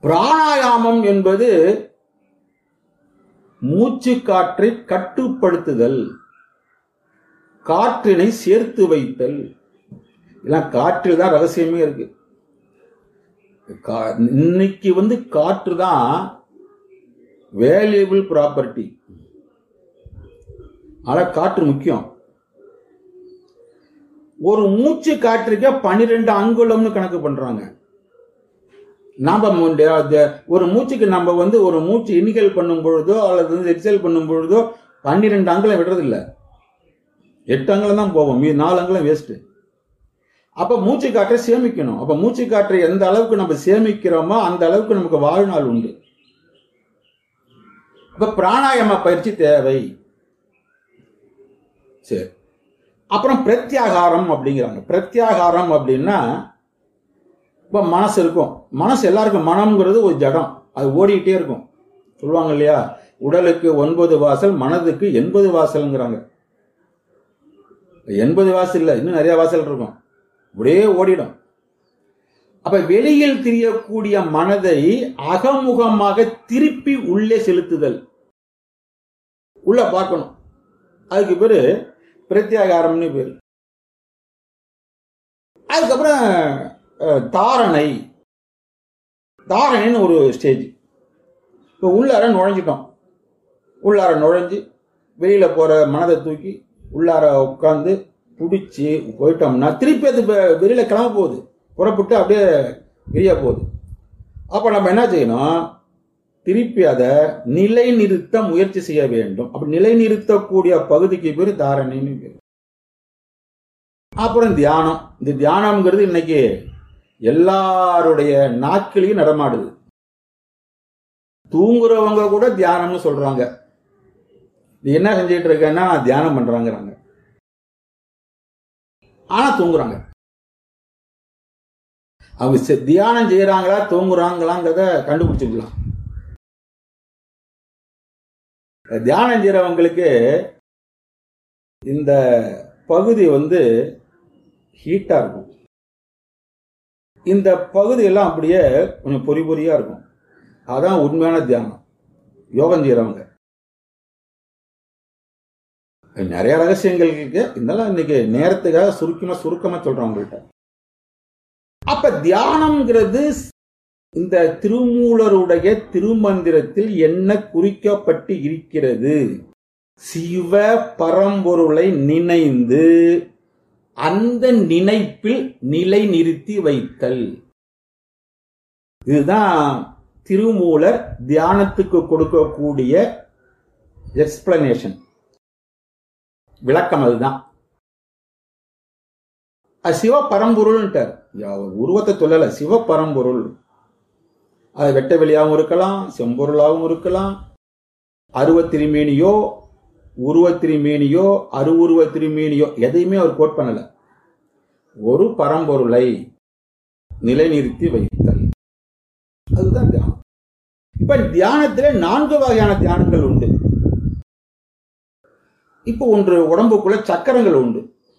பிராணாயாமம் என்பது மூச்சு காற்றை கட்டுப்படுத்துதல் காற்றினை சேர்த்து வைத்தல் எல்லாம் காற்றில் தான் ரகசியமே இருக்கு கா- இன்னைக்கு வந்து காற்று தான் வேல்யூபிள் ப்ராப்பர்ட்டி ஆனா காற்று முக்கியம் ஒரு மூச்சு காற்றுக்கு பன்னிரெண்டு அங்குலம்னு கணக்கு பண்றாங்க நாம முன்ன- அது- ஒரு மூச்சுக்கு நம்ம வந்து ஒரு மூச்சு இனிகல் பண்ணும் பொழுதோ அல்லது வந்து எக்ஸல் பண்ணும் பொழுதோ பன்னிரெண்டு அங்குலம் விடுறது இல்ல எட்டு அங்குலம் தான் போவோம் மீதி நாலு அங்குலம் வேஸ்ட் அப்ப மூச்சு காற்றை சேமிக்கணும் அப்ப மூச்சு காற்றை எந்த அளவுக்கு நம்ம சேமிக்கிறோமோ அந்த அளவுக்கு நமக்கு வாழ்நாள் உண்டு அப்ப பிராணாயாம பயிற்சி தேவை சரி அப்புறம் பிரத்யாகாரம் அப்படிங்கிறாங்க பிரத்யாகாரம் அப்படின்னா இப்போ மனசு இருக்கும் மனசு எல்லாருக்கும் மனம்ங்கிறது ஒரு ஜடம் அது ஓடிக்கிட்டே இருக்கும் சொல்லுவாங்க இல்லையா உடலுக்கு ஒன்பது வாசல் மனதுக்கு எண்பது வாசல்ங்கிறாங்க எண்பது வாசல் இல்லை இன்னும் நிறைய வாசல் இருக்கும் அப்படியே ஓடிடும் அப்ப வெளியில் தெரியக்கூடிய மனதை அகமுகமாக திருப்பி உள்ளே செலுத்துதல் உள்ள பார்க்கணும் அதுக்கு பேரு பிரத்யாகாரம்னு பேரு அதுக்கப்புறம் அஹ், தாரணை தாரணைன்னு ஒரு ஸ்டேஜ் இப்போ உள்ளார நுழைஞ்சிட்டோம் உள்ளார நுழைஞ்சு வெளியில போற மனதை தூக்கி உள்ளார உட்காந்து பிடிச்சி போயிட்டோம்னா திருப்பி அது வெ- வெளியில கிளம்ப போகுது புறப்பட்டு அப்படியே வெளியே போகுது அப்ப நம்ம என்ன செய்யணும் திருப்பி அதை நிலைநிறுத்த முயற்சி செய்ய வேண்டும் அப்படி நிலைநிறுத்தக்கூடிய பகுதிக்கு பேர் தாரணைன்னு பேர் அப்புறம் தியானம் இந்த தியானம்ங்கிறது இன்னைக்கு எல்லாருடைய நாட்களையும் நடமாடுது தூங்குறவங்க கூட தியானம்னு சொல்றாங்க இது என்ன செஞ்சுட்டு இருக்கேன்னா தியானம் பண்றாங்கிறாங்க ஆனா தூங்குறாங்க அவங்க செ- தியானம் செய்யறாங்களா தூங்குறாங்களாங்கிறத கண்டுபிடிச்சிக்கலாம் தியானம் செய்யறவங்களுக்கு இந்த பகுதி வந்து ஹீட்டா இருக்கும் இந்த பகுதி எல்லாம் அப்படியே கொஞ்சம் பொறி பொறியா இருக்கும் அதான் உண்மையான தியானம் யோகம் செய்யறவங்க நிறைய ரகசியங்கள் இருக்கு இருந்தாலும் இன்னைக்கு நேரத்துக்காக சுருக்கமா சுருக்கமா சொல்றேன் உங்கள்கிட்ட அப்ப தியானம்ங்கிறது இந்த திருமூலருடைய திருமந்திரத்தில் என்ன குறிக்கப்பட்டு இருக்கிறது சிவ பரம்பொருளை நினைந்து அந்த நினைப்பில் நிலை நிறுத்தி வைத்தல் இதுதான் திருமூலர் தியானத்துக்கு கொடுக்கக்கூடிய எக்ஸ்பிளனேஷன் விளக்கம் அதுதான் அது சிவ பரம்பொருள்ன்ட்டார் அவர் உருவத்தை சொல்லல சிவ பரம்பொருள் அது வெட்ட வெளியாகவும் இருக்கலாம் செம்பொருளாகவும் இருக்கலாம் அருவ திருமேனியோ உருவ திருமேனியோ அருவுருவ திருமேனியோ எதையுமே அவர் கோட் பண்ணல ஒரு பரம்பொருளை நிலைநிறுத்தி வைத்தல் அதுதான் தியானம் இப்ப தியானத்துல நான்கு வகையான தியானங்கள் உண்டு இப்ப ஒன்று உடம்புக்குள்ள சக்கரங்கள் உண்டு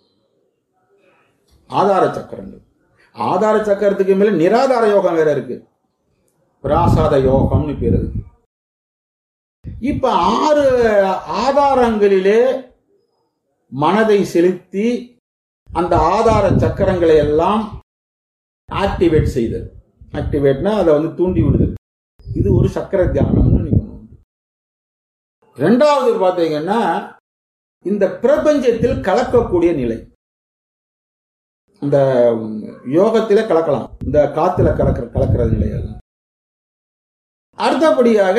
ஆதார சக்கரங்கள் ஆதார சக்கரத்துக்கு மேல நிராதார யோகம் வேற இருக்கு பிராசாத யோகம்னு பேர் இருக்கு இப்ப ஆறு ஆதாரங்களிலே மனதை செலுத்தி அந்த ஆதார சக்கரங்களை எல்லாம் ஆக்டிவேட் செய்தல் ஆக்டிவேட்னா அதை வந்து தூண்டி விடுதல் இது ஒரு சக்கர தியானம்னு நீங்க ரெண்டாவது பாத்தீங்கன்னா இந்த பிரபஞ்சத்தில் கலக்கக்கூடிய நிலை இந்த யோகத்தில கலக்கலாம் இந்த காத்துல கலக்கிற கலக்கிற நிலையெல்லாம் அடுத்தபடியாக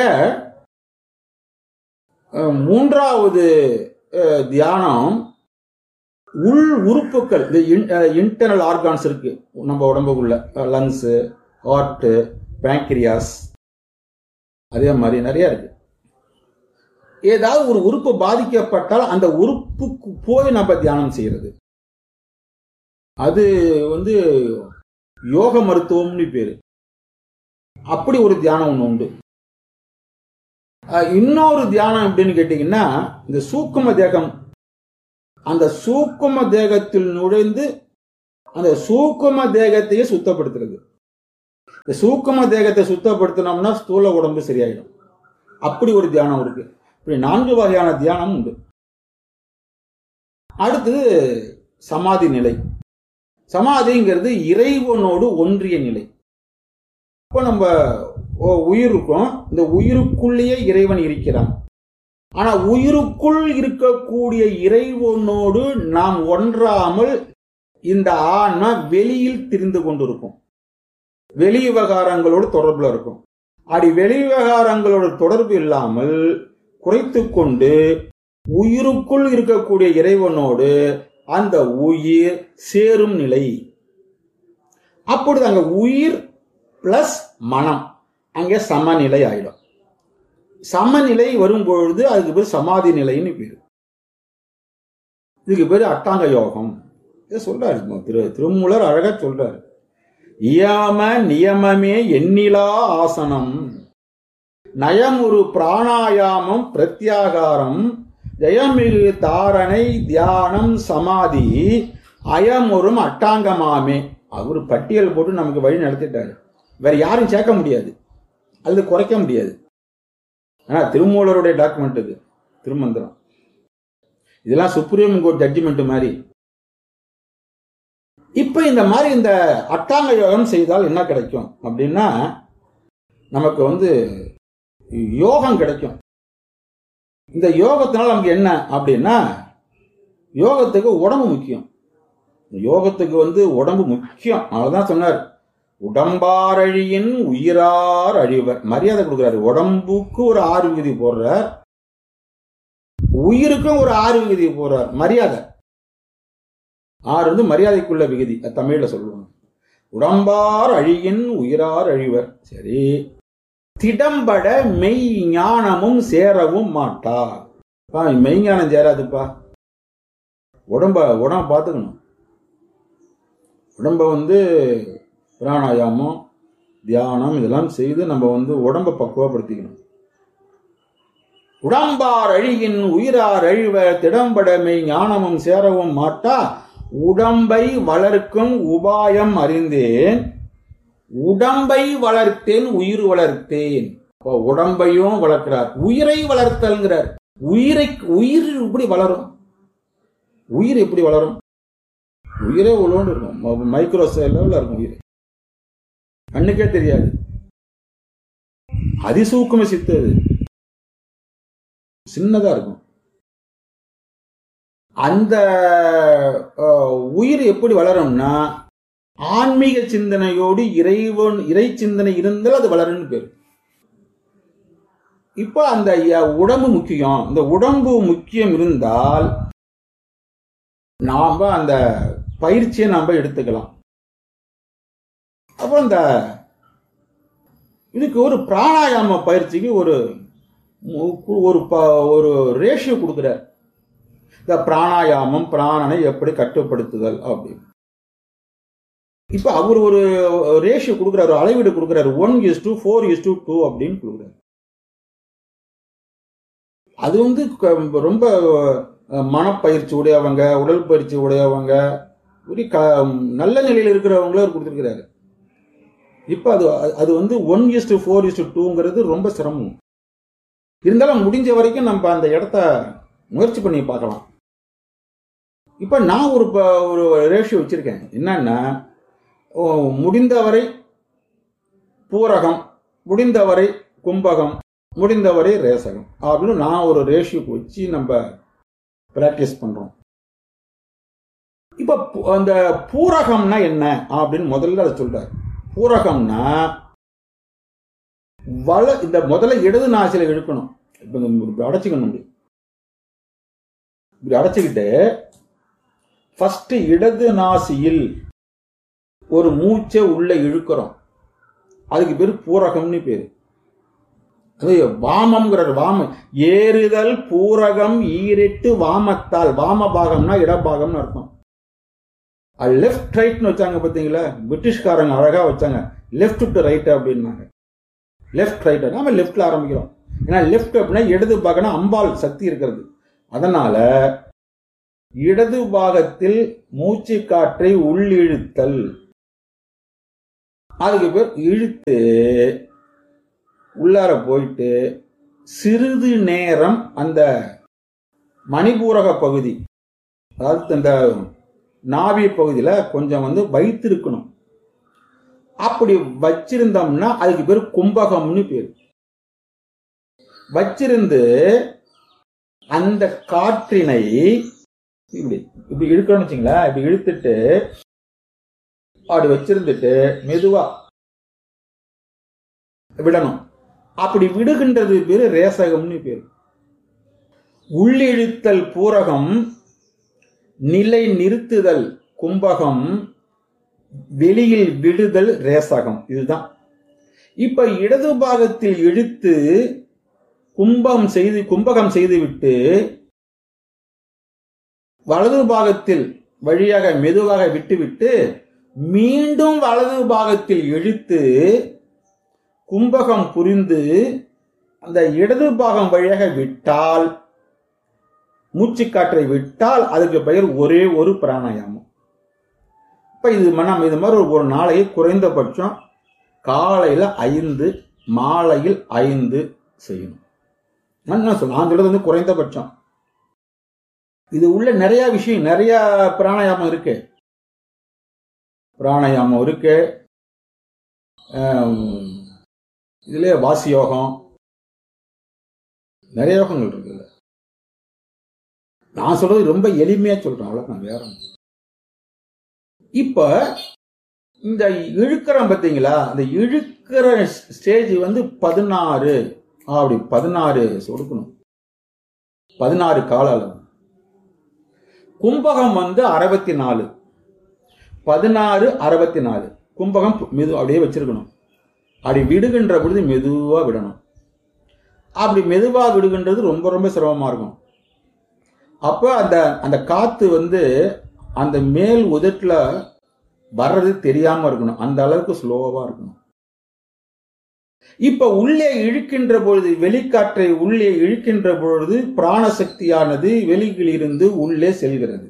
அஹ், மூன்றாவது அஹ், தியானம் உள் உறுப்புகள் இந்த இன்டர்னல் ஆர்கான்ஸ் இருக்கு நம்ம உடம்புக்குள்ள லங்ஸ் ஹார்ட் பேங்க்ரியாஸ் அதே மாதிரி நிறைய இருக்கு ஏதாவது ஒரு உறுப்பு பாதிக்கப்பட்டால் அந்த உறுப்புக்கு போய் நம்ம தியானம் செய்யறது அது வந்து யோக மருத்துவம்னு பேரு அப்படி ஒரு தியானம் ஒண்ணு உண்டு அஹ் இன்னொரு தியானம் எப்படின்னு கேட்டீங்கன்னா இந்த சூக்கும தேகம் அந்த சூக்கும தேகத்தில் நுழைந்து அந்த சூக்கும தேகத்தையே சுத்தப்படுத்துறது இந்த சூக்கம தேகத்தை சுத்தப்படுத்தினோம்னா ஸ்தூல உடம்பு சரியாயிடும் அப்படி ஒரு தியானம் இருக்கு இப்படி நான்கு வகையான தியானம் உண்டு அடுத்தது சமாதி நிலை சமாதிங்கிறது இறைவனோடு ஒன்றிய நிலை இப்போ நம்ம ஒ- உயிர் இருக்கோம் இந்த உயிருக்குள்ளேயே இறைவன் இருக்கிறான் ஆனா உயிருக்குள் இருக்கக்கூடிய இறைவனோடு நாம் ஒன்றாமல் இந்த ஆன்மா வெளியில் திரிந்து கொண்டிருக்கும் வெளி விவகாரங்களோடு தொடர்புல இருக்கும் அப்படி வெளி விவகாரங்களோட தொடர்பு இல்லாமல் குறைத்து கொண்டு உயிருக்குள் இருக்கக்கூடிய இறைவனோடு அந்த உயிர் சேரும் நிலை அப்பொழுது அங்க உயிர் பிளஸ் மனம் அங்கே சமநிலை ஆயிடும் சமநிலை வரும்பொழுது அதுக்கு பேர் சமாதி நிலைன்னு பேரு இதுக்கு பேர் அட்டாங்க யோகம் இதை சொல்றாரு இப்போ திரு திருமூலர் அழகா சொல்றாரு இயாம நியமமே எண்ணிலா ஆசனம் நயமுரு பிராணாயாமம் பிரத்யாகாரம் ஜெயமிகு தாரணை தியானம் சமாதி அயமுறும் அட்டாங்கமாமே அவர் பட்டியல் போட்டு நமக்கு வழி நடத்திட்டாரு வேற யாரும் சேர்க்க முடியாது அல்லது குறைக்க முடியாது ஆனா திருமூலருடைய டாக்குமெண்ட் இது திருமந்திரம் இதெல்லாம் சுப்ரீம் கோர்ட் ஜட்ஜ்மெண்ட் மாதிரி இப்ப இந்த மாதிரி இந்த அட்டாங்க யோகம் செய்தால் என்ன கிடைக்கும் அப்படின்னா நமக்கு வந்து யோகம் கிடைக்கும் இந்த யோகத்தினால நமக்கு என்ன அப்படின்னா யோகத்துக்கு உடம்பு முக்கியம் யோகத்துக்கு வந்து உடம்பு முக்கியம் அதனாலதான் சொன்னார் உடம்பாரழியின் உயிரார் அழிவர் மரியாதை கொடுக்குறாரு உடம்புக்கு ஒரு ஆறு விகுதி போடுறார் உயிருக்கும் ஒரு ஆறு விகுதி போடுறார் மரியாதை ஆறு வந்து மரியாதைக்குள்ள விகுதி அது தமிழ்ல சொல்லுவாங்க உடம்பார் அழியின் உயிரார் அழிவர் சரி திடம்பட மெய் ஞானமும் சேரவும் மாட்டா பா, மெய்ஞானம் சேராதுப்பா உடம்ப உடம்ப பார்த்துக்கணும் உடம்ப வந்து பிராணாயாமம் தியானம் இதெல்லாம் செய்து நம்ம வந்து உடம்ப பக்குவப்படுத்திக்கணும் உடம்பார் அழியின் உயிரார் அழிவர் திடம்படமை ஞானமும் சேரவும் மாட்டா உடம்பை வளர்க்கும் உபாயம் அறிந்தேன் உடம்பை வளர்த்தேன் உயிர் வளர்த்தேன் அப்போ உடம்பையும் வளர்க்கிறார் உயிரை வளர்த்தல்ங்கிறார் உயிரை உயிர் எப்படி வளரும் உயிர் எப்படி வளரும் உயிரே உள்ளோண்டு இருக்கும் மைக்ரோ லெவலில் இருக்கும் உயிர் கண்ணுக்கே தெரியாது அதிசூக்கும சித்து அது சின்னதா இருக்கும் அந்த அஹ், உயிர் எப்படி வளரும்னா ஆன்மீக சிந்தனையோடு இறைவன் இறை சிந்தனை இருந்தால் அது வளரும்னு பேர் இப்போ அந்த ய- உடம்பு முக்கியம் இந்த உடம்பு முக்கியம் இருந்தால் நாம அந்த பயிற்சியை நாம எடுத்துக்கலாம் அப்போ இந்த இதுக்கு ஒரு பிராணாயாம பயிற்சிக்கு ஒரு மு- ஒரு ப- ஒரு ரேஷியோ கொடுக்குறார் இந்த பிராணாயாமம் பிராணனை எப்படி கட்டுப்படுத்துதல் அப்படின்னு இப்ப அவர் ஒரு ரேஷியோ கொடுக்குறாரு ஒரு அளவீடு கொடுக்குறாரு one is to four is to two அப்படின்னு கொடுக்குறாரு அது வந்து க- ரொம்ப அஹ், மனப்பயிற்சி உடையவங்க உடல் பயிற்சி உடையவங்க ஒரு க நல்ல நிலையில் இருக்கிறவங்கள அவர் கொடுத்துருக்கிறாரு இப்போ அது அது வந்து one is to four is to டூங்கிறது ரொம்ப சிரமம் இருந்தாலும் முடிஞ்ச வரைக்கும் நம்ம அந்த இடத்த முயற்சி பண்ணி பார்க்கலாம் இப்போ நான் ஒரு ப- ஒரு ரேஷியோ வச்சிருக்கேன் என்னன்னா ஓ, முடிந்தவரை பூரகம் முடிந்தவரை கும்பகம் முடிந்தவரை ரேசகம் அப்படின்னு நான் ஒரு ரேஷியோ வச்சு நம்ம பிராக்டிஸ் பண்றோம் இப்ப பு- அந்த பூரகம்னா என்ன அப்படின்னு முதல்ல அதை சொல்றாரு பூரகம்னா வல இந்த முதல்ல இடது நாசில இழுக்கணும் இப்ப இந்த இப்படி அடைச்சிக்கணும் இப்படி. இப்படி அடைச்சிக்கிட்டு ஃபர்ஸ்ட் இடது நாசியில் ஒரு மூச்சை உள்ள இழுக்கிறோம் அதுக்கு பேர் பூரகம்னு பேரு அது வாமம்ங்கிறார் வாம ஏறுதல் பூரகம் ஈரெட்டு வாமத்தால் வாம பாகம்னா இடபாகம்னு அர்த்தம் லெஃப்ட் ரைட்னு வச்சாங்க பாத்தீங்களா பிரிட்டிஷ்காரங்க அழகா வச்சாங்க லெஃப்ட் டு ரைட் அப்படின்னாங்க லெஃப்ட் ரைட் நாம லெஃப்ட்ல ஆரம்பிக்கிறோம் ஏன்னா லெஃப்ட் அப்படின்னா இடது பாகம்னா அம்பாள் சக்தி இருக்கிறது அதனால இடது பாகத்தில் மூச்சு காற்றை உள்ளிழுத்தல் அதுக்கு பேர் இழுத்து உள்ளார போயிட்டு சிறிது நேரம் அந்த மணிபூரக பகுதி அதாவது இந்த நாவிய பகுதியில கொஞ்சம் வந்து வைத்திருக்கணும் அப்படி வச்சிருந்தோம்னா அதுக்கு பேர் கும்பகம்னு பேர் வச்சிருந்து அந்த காற்றினை இப்படி இப்படி இழுக்கணும்னு வச்சுங்களேன் இப்படி இழுத்துட்டு அப்படி வச்சிருந்துட்டு மெதுவா விடணும் அப்படி விடுகின்றது பேரு ரேசகம்னு பேர் உள்ளிழுத்தல் பூரகம் நிலை நிறுத்துதல் கும்பகம் வெளியில் விடுதல் ரேசகம் இதுதான் இப்ப இடது பாகத்தில் இழுத்து கும்பம் செய்து கும்பகம் செய்துவிட்டு வலது பாகத்தில் வழியாக மெதுவாக விட்டுவிட்டு மீண்டும் வலது பாகத்தில் இழுத்து கும்பகம் புரிந்து அந்த இடது பாகம் வழியாக விட்டால் மூச்சுக்காற்றை விட்டால் அதுக்கு பெயர் ஒரே ஒரு பிராணாயாமம் இப்ப இது நம்ம இது மாதிரி ஒரு நாளைக்கு குறைந்தபட்சம் காலையில ஐந்து மாலையில் ஐந்து செய்யணும் நான் நான் சொல்ல- நான் சொல்றது வந்து குறைந்தபட்சம் இது உள்ள நிறைய விஷயம் நிறைய பிராணாயாமம் இருக்கு பிராணாயாமம் இருக்கு ஆம், இதுல வாசி யோகம் நிறைய யோகங்கள் இருக்கு இதுல. நான் சொல்றது ரொம்ப எளிமையா சொல்றேன் அவ்வளவுதான் வேற ஒண்ணும். இப்ப இந்த இழுக்கிறோம் பாத்தீங்களா அந்த இழுக்கிற ஸ்டேஜ் வந்து பதினாறு அப்படி பதினாறு கொடுக்கணும் பதினாறு கால அளவு கும்பகம் வந்து அறுபத்தி நாலு பதினாறு அறுபத்தி நாலு கும்பகம் மெது அப்படியே வச்சிருக்கணும் அப்படி விடுகின்ற பொழுது மெதுவா விடணும் அப்படி மெதுவா விடுகின்றது ரொம்ப ரொம்ப சிரமமா இருக்கும் அப்ப அந்த அந்த காத்து வந்து அந்த மேல் உதட்டுல வர்றது தெரியாம இருக்கணும் அந்த அளவுக்கு ஸ்லோவா இருக்கணும் இப்ப உள்ளே இழுக்கின்ற பொழுது வெளிக்காற்றை உள்ளே இழுக்கின்ற பொழுது பிராணசக்தியானது வெளியிலிருந்து உள்ளே செல்கிறது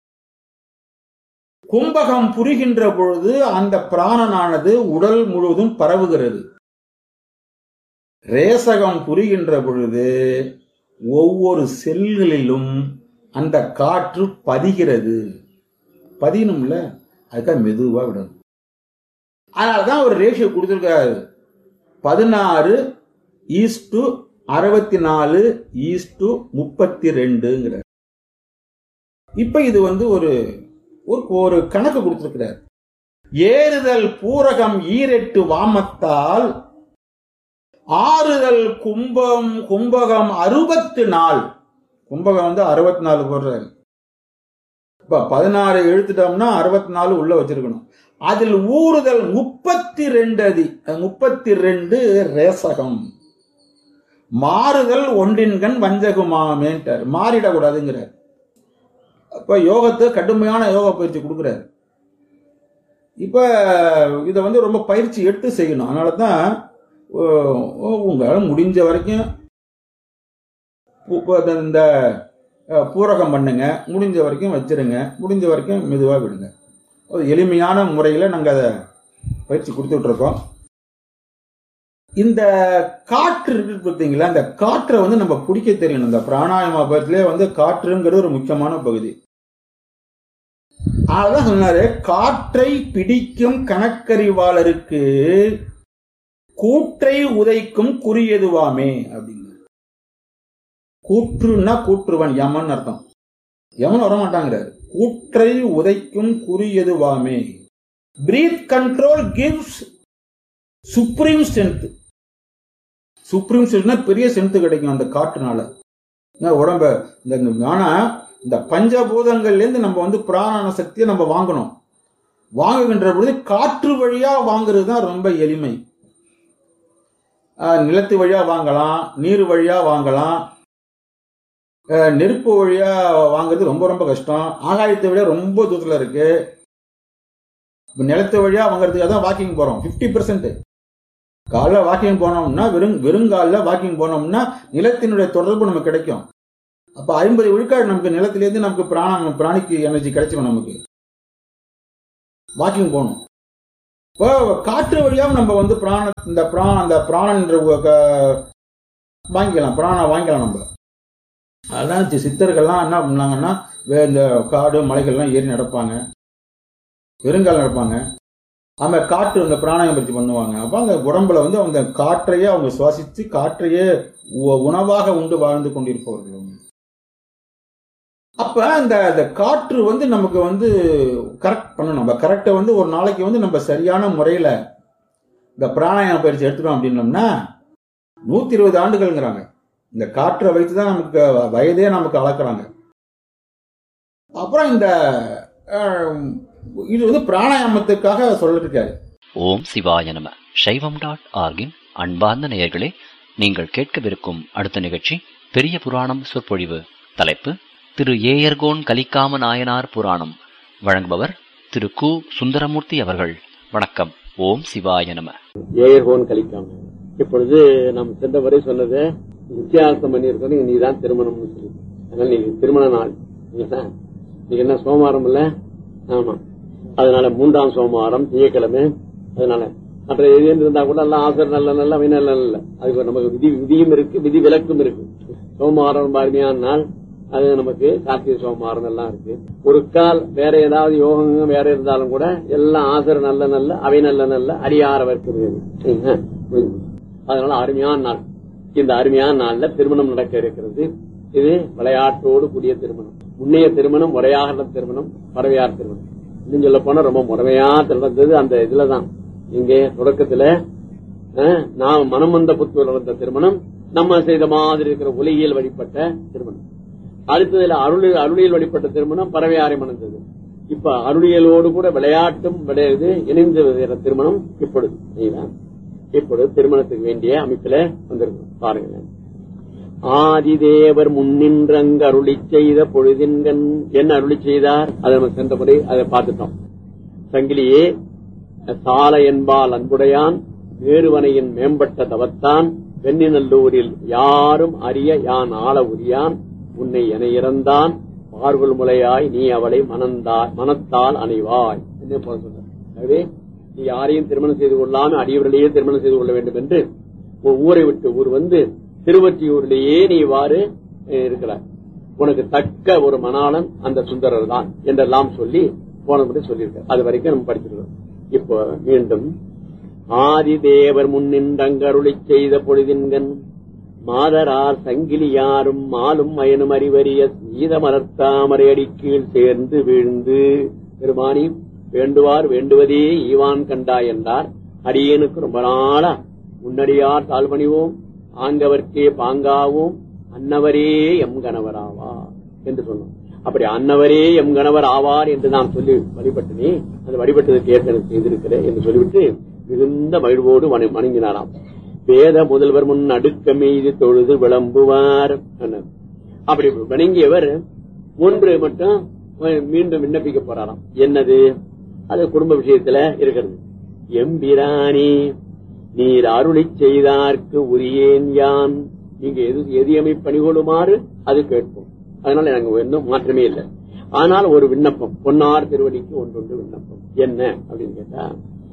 கும்பகம் புரிகின்ற பொழுது அந்த பிராணனானது உடல் முழுவதும் பரவுகிறது ரேசகம் புரிகின்ற பொழுது ஒவ்வொரு செல்களிலும் அந்த காற்று பதிகிறது பதியணும்ல அதுக்காக மெதுவா விடணும் அதனாலதான் ஒரு ரேஷியோ கொடுத்துருக்காரு பதினாறு ஈஸ்டு அறுபத்தி நாலு ஈஸ்டு முப்பத்தி ரெண்டுங்கிற இப்ப இது வந்து ஒரு ஒரு ஒரு கணக்கு கொடுத்திருக்கிறார் ஏறுதல் பூரகம் ஈரெட்டு வாமத்தால் ஆறுதல் கும்பம் கும்பகம் அறுபத்து நாள் கும்பகம் வந்து அறுபத்தி நாலு போடுறாரு இப்ப பதினாறு எழுத்துட்டோம்னா அறுபத்தி நாலு உள்ள வச்சிருக்கணும் அதில் ஊறுதல் முப்பத்தி ரெண்டு அதி முப்பத்தி ரெண்டு ரேசகம் மாறுதல் ஒன்றின்கண் வஞ்சகுமாமேன்ட்டார் மாறிடக்கூடாதுங்கிறார் அப்ப யோகத்தை கடுமையான யோக பயிற்சி கொடுக்குறாரு இப்ப இதை வந்து ரொம்ப பயிற்சி எடுத்து செய்யணும் அதனால தான் உங்களால் முடிஞ்ச வரைக்கும் பூ- பூ- இந்த அஹ், பூரகம் பண்ணுங்க முடிஞ்ச வரைக்கும் வச்சிருங்க முடிஞ்ச வரைக்கும் மெதுவாக விடுங்க ஒரு எளிமையான முறையில் நாங்கள் அதை பயிற்சி கொடுத்துட்டு இருக்கோம் இந்த காற்று இருக்கு பார்த்தீங்களா இந்த காற்றை வந்து நம்ம பிடிக்க தெரியணும் இந்த பிராணாயாம பயிற்சியிலே வந்து காற்றுங்கிறது ஒரு முக்கியமான பகுதி அதான் சொன்னாரு காற்றை பிடிக்கும் கணக்கறிவாளருக்கு கூற்றை உதைக்கும் குறியதுவாமே அப்படிங்க கூற்றுன்னா கூற்றுவன் யமன் அர்த்தம் யமன் வரமாட்டாங்கிறாரு கூற்றை உதைக்கும் குறியதுவாமே breath control gives supreme strength supreme ஸ்ட்ரென்த்னா பெரிய ஸ்ட்ரென்த் கிடைக்கும் அந்த காற்றுனால ஏன்னா உடம்ப இந்த இந்த- ஆனா இந்த பஞ்சபூதங்கள்ல இருந்து நம்ம வந்து பிராணான சக்தியை நம்ம வாங்கணும் வாங்குகின்ற பொழுது காற்று வழியா வாங்குறது தான் ரொம்ப எளிமை ஆஹ் நிலத்து வழியா வாங்கலாம் நீர் வழியா வாங்கலாம் ஆஹ் நெருப்பு வழியா வாங்குறது ரொம்ப ரொம்ப கஷ்டம் ஆகாயத்தை விட ரொம்ப தூரத்துல இருக்கு இப்ப நிலத்து வழியா வாங்குறதுக்காக தான் வாக்கிங் போறோம் 50% பெர்சென்ட் காலைல வாக்கிங் போனோம்னா வெறும் வெறுங்காலில் வாக்கிங் போனோம்னா நிலத்தினுடைய தொடர்பு நமக்கு கிடைக்கும் அப்ப ஐம்பது விழுக்காடு நமக்கு நிலத்திலேருந்து நமக்கு பிராணம் பிராணிக்கு எனர்ஜி கிடைச்சிடும் நமக்கு வாக்கிங் போகணும் இப்போ காற்று வழியாவும் நம்ம வந்து பிராண இந்த பிரா அந்த பிராணன்ற க- வாங்கிக்கலாம் பிராணம் வாங்கிக்கலாம் நம்ம அதான் சி- சித்தர்கள்லாம் என்ன பண்ணாங்கன்னா வே- இந்த காடு மலைகள்லாம் ஏறி நடப்பாங்க வெறுங்கால் நடப்பாங்க அந்த காற்று அந்த பிராணாயம் பற்றி பண்ணுவாங்க அப்போ அந்த உடம்புல வந்து அந்த காற்றையே அவங்க சுவாசித்து காற்றையே உ- உணவாக உண்டு வாழ்ந்து கொண்டிருப்பவர்கள் அவங்க. அப்ப அந்த அந்த காற்று வந்து நமக்கு வந்து கரெக்ட் பண்ணணும் நம்ம கரெக்டை வந்து ஒரு நாளைக்கு வந்து நம்ம சரியான முறையில இந்த பிராணாயாம பயிற்சி எடுத்துட்டோம் அப்படின்னோம்னா நூத்தி இருபது ஆண்டுகள்ங்கிறாங்க இந்த காற்றை வைத்து தான் நமக்கு வயதே நமக்கு அளக்குறாங்க அப்புறம் இந்த அஹ், இது வந்து பிராணாயாமத்துக்காக சொல்லிருக்காரு ஓம் சிவாய நம சைவம் டாட் ஆர்கின் அன்பார்ந்த நேயர்களே நீங்கள் கேட்கவிருக்கும் அடுத்த நிகழ்ச்சி பெரிய புராணம் சொற்பொழிவு தலைப்பு திரு ஏயர்கோன் கலிக்காம நாயனார் புராணம் வழங்குபவர் திரு கு சுந்தரமூர்த்தி அவர்கள் வணக்கம் ஓம் சிவாய நம ஏயர்கோன் கழிக்காம இப்பொழுது நாம் சென்றவரை சொன்னது நிச்சயார்த்தம் பண்ணியிருக்கோம் நீதான் திருமணம்னு சொல்லி அதனால நீ திருமண நாள் இல்லையா? நீங்க என்ன சோமவாரம் இல்ல ஆமா அதனால மூன்றாம் சோமவாரம் திங்கட்கிழமை அதனால மற்ற எது இருந்தா கூட எல்லாம் ஆசர் நல்ல நல்ல அவை நல்ல நல்ல அதுக்கு நமக்கு விதி விதியும் இருக்கு விதி விலக்கும் இருக்கு சோமவாரம் ரொம்ப அருமையான நாள் அது நமக்கு கார்த்திகை சோமவாரம் எல்லாம் இருக்கு ஒரு கால் வேற ஏதாவது யோகங்க வேற இருந்தாலும் கூட எல்லாம் ஆசர் நல்ல நல்ல அவை நல்ல நல்ல அடியாரவர்க்கு அதனால அருமையான நாள் இந்த அருமையான நாள்ல திருமணம் நடக்க இருக்கிறது இது விளையாட்டோடு கூடிய திருமணம் முன்னைய திருமணம் முறையாக நடந்த திருமணம் பறவையார் திருமணம் இன்னும் சொல்ல போனா ரொம்ப முறைமையா நடந்தது அந்த இதுலதான் இங்கே தொடக்கத்துல அஹ், நாம் மனம் வந்த புத்தூர் நடந்த திருமணம் நம்ம செய்த மாதிரி இருக்கிற ஒலியியல் வழிபட்ட திருமணம் அடுத்ததுல அருள் அருளியல் வழிபட்ட திருமணம் பறவையாரை மணந்தது இப்ப அருளியலோடு கூட விளையாட்டும் விளையாது இணைந்து வருகிற திருமணம் இப்பொழுது சரிங்களா? இப்பொழுது திருமணத்துக்கு வேண்டிய அமைப்பில வந்திருக்கோம் பாருங்களேன் ஆதிதேவர் முன்னின்றங்கு அருளி செய்த பொழுதின்கண் என்ன அருளி செய்தார் அதை நம்ம சென்ற முறை அதை பார்த்துட்டோம் சங்கிலியே சால என்பால் அன்புடையான் வேறுவனையின் மேம்பட்ட தவத்தான் வெண்ணிநல்லூரில் யாரும் அறிய யான் ஆள உரியான் உன்னை என இறந்தான் பார்வல் முலையாய் நீ அவளை மனந்தா மனத்தால் அணைவாய் என்ன போல சொல்றார் எனவே நீ யாரையும் திருமணம் செய்து கொள்ளாம அடியவர்களையே திருமணம் செய்து கொள்ள வேண்டும் என்று உன் ஊரை விட்டு ஊர் வந்து திருவற்றியூரிலேயே நீ இவ்வாறு அஹ், இருக்கிறாய் உனக்கு தக்க ஒரு மணாளன் அந்த சுந்தரர் தான் என்றெல்லாம் சொல்லி போன முறை சொல்லியிருக்க அது வரைக்கும் நம்ம படிச்சிருக்கோம் இப்போ மீண்டும் ஆதிதேவர் முன்னின்றங்கருளிச் செய்த பொழுதின்கண் மாதரார் சங்கிலியாரும் மாலும் மயனும் அறிவறிய சீத மலர்த்தாமரை அடிக்கீழ் சேர்ந்து வீழ்ந்து பெருமானி வேண்டுவார் வேண்டுவதே ஈவான் கண்டாய் என்றார் அடியேனுக்கு ரொம்ப நாளா முன்னடியார் தாழ்வணிவோம் ஆங்கவர்க்கே பாங்காவோம் அன்னவரே எம் கணவராவா என்று சொன்னோம் அப்படி அன்னவரே எம் கணவர் ஆவார் என்று நான் சொல்லி வழிபட்டனே அந்த வழிபட்டதற்கு ஏற்கனவே செய்திருக்கிறேன் என்று சொல்லிவிட்டு மிகுந்த மகிழ்வோடு வண- வணங்கினாராம் வேத முதல்வர் முன் அடுக்க மீது தொழுது விளம்புவார் என்றார். அப்படி வணங்கியவர் ஒன்று மட்டும் மீண்டும் விண்ணப்பிக்க போறாராம் என்னது அது குடும்ப விஷயத்துல இருக்கிறது எம்பிரானி நீர் அருளிச் செய்தார்க்கு உரியேன் யான் நீங்க எது எதியமை பணிகொள்ளுமாறு அது கேட்போம் அதனால எனக்கு இன்னும் மாற்றமே இல்லை ஆனால் ஒரு விண்ணப்பம் பொன்னார் திருவடிக்கு ஒன்றொன்று விண்ணப்பம் என்ன அப்படின்னு கேட்டா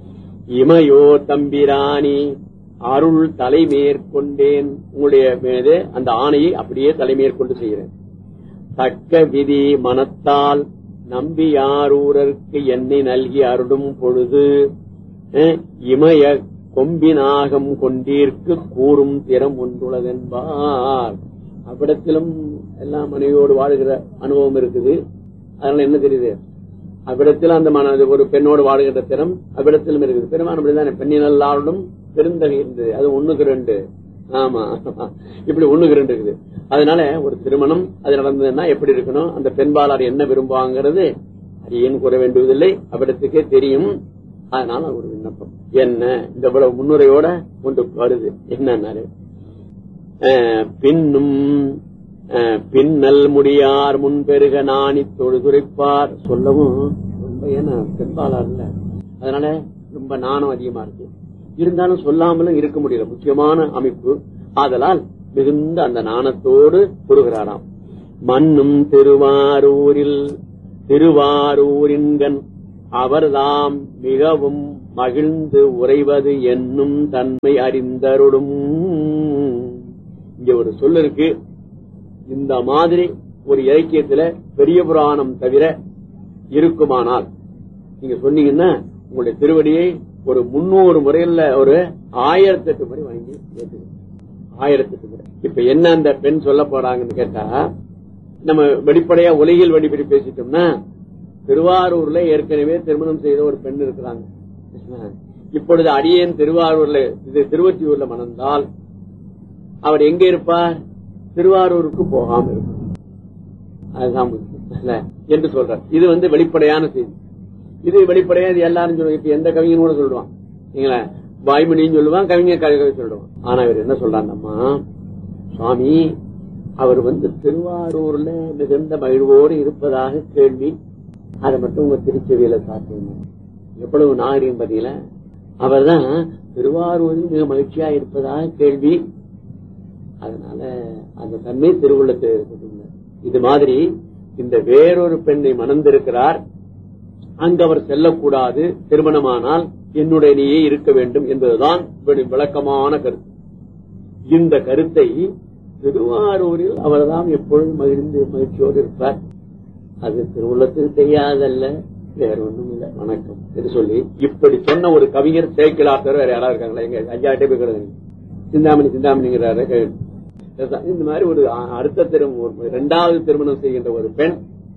இமையோ தம்பிராணி அருள் தலைமேற்கொண்டேன் உங்களுடைய மீது அந்த ஆணையை அப்படியே தலைமேற்கொண்டு செய்கிறேன் தக்க விதி மனத்தால் நம்பியாரூரருக்கு என்னை நல்கி அருளும் பொழுது அஹ், இமய கொம்பினாகம் கொண்டீர்க்கு கூறும் திறம் ஒன்றுள்ளதென்பார் அவ்விடத்திலும் எல்லாம் மனைவியோடு வாழுகிற அனுபவம் இருக்குது அதனால என்ன தெரியுது அவ்விடத்தில் அந்த மன ஒரு பெண்ணோடு வாழுகின்ற திறம் அவ்விடத்திலும் இருக்குது பெருமான் அப்படிதானே பெண்ணினல்லாருடன் பெருந்தகை இருந்தது அது ஒண்ணுக்கு ரெண்டு ஆமா இப்படி ஒண்ணுக்கு ரெண்டு இருக்குது அதனால ஒரு திருமணம் அது நடந்ததுன்னா எப்படி இருக்கணும் அந்த பெண்பாளர் என்ன விரும்புவாங்கிறது அது ஏன் கூற வேண்டுவதில்லை அவ்விடத்துக்கே தெரியும் அதனால ஒரு விண்ணப்பம் என்ன இந்த இவ்வளவு முன்னுரையோட ஒன்று வருது என்னன்னாரு அஹ், பின்னும் அஹ், பின்னல் முடியார் முன்பெருக நாணி தொழுதுரைப்பார் சொல்லவும் ரொம்ப ஏன்னா பெண்பாளர் இல்ல அதனால ரொம்ப நாணம் அதிகமா இருக்கு இருந்தாலும் சொல்லாமலும் இருக்க முடியல முக்கியமான அமைப்பு ஆதலால் மிகுந்த அந்த நாணத்தோடு கூறுகிறாராம் மண்ணும் திருவாரூரில் திருவாரூரின்கண் அவர்தாம் மிகவும் மகிழ்ந்து உறைவது என்னும் தன்மை அறிந்தருடும் இங்க ஒரு சொல் இருக்கு இந்த மாதிரி ஒரு இலக்கியத்துல பெரிய புராணம் தவிர இருக்குமானால் நீங்க சொன்னீங்கன்னா உங்களுடைய திருவடியை ஒரு முன்னூறு முறையில ஒரு ஆயிரத்தி எட்டு முறை வாங்கி ஏற்றுக்கணும் ஆயிரத்தி எட்டு முறை இப்ப என்ன அந்த பெண் சொல்ல போறாங்கன்னு கேட்டா நம்ம வெளிப்படையா உலகில் வழிபடி பேசிட்டோம்னா திருவாரூர்ல ஏற்கனவே திருமணம் செய்த ஒரு பெண் இருக்கிறாங்க இப்பொழுது அடியேன் திருவாரூர்ல இது திருவொற்றியூர்ல மணந்தால் அவர் எங்க இருப்பார் திருவாரூருக்கு போகாம இருப்பார் அதுதான் முக்கியம். இல்ல? என்று சொல்றார் இது வந்து வெளிப்படையான செய்தி இது வெளிப்படையா இது எல்லாரும் சொல்லுவாங்க இப்ப எந்த கவிஞனும் கூட சொல்லுவான் நீங்களா வாய்மணியும் சொல்லுவான் கவிஞர் கவிதை சொல்லுவான் ஆனா இவர் என்ன சொல்றாங்கம்மா சுவாமி அவர் வந்து திருவாரூர்ல மிகுந்த மகிழ்வோடு இருப்பதாக கேள்வி அதை மட்டும் உங்க திருச்செவியில சாப்பிடணும் எவ்வளவு நாகரிகம் பாத்தீங்களா அவர்தான் திருவாரூரில் மிக மகிழ்ச்சியா இருப்பதாக கேள்வி அதனால அந்த தன்மை திருவுள்ளத்தை இருக்கட்டும். இது மாதிரி இந்த வேறொரு பெண்ணை மணந்திருக்கிறார் அங்கு அவர் செல்லக்கூடாது திருமணமானால் என்னுடனேயே இருக்க வேண்டும் என்பதுதான் இவருடைய விளக்கமான கருத்து இந்த கருத்தை திருவாரூரில் அவர்தான் எப்பொழுதும் மகிழ்ந்து மகிழ்ச்சியோடு இருப்பார் அது திருவுள்ளத்துக்கு தெரியாதல்ல வேற ஒண்ணும் இல்ல வணக்கம் என்று சொல்லி இப்படி சொன்ன ஒரு கவிஞர் சேக்கிலார் தவிர வேற யாரா இருக்காங்களா எங்க ஐயா போய் கிடக்கு சிந்தாமணி சிந்தாமணிங்கிறாரு கேளு. இந்த மாதிரி ஒரு அ- அடுத்த திருமணம் ஒரு இரண்டாவது திருமணம் செய்கின்ற ஒரு பெண்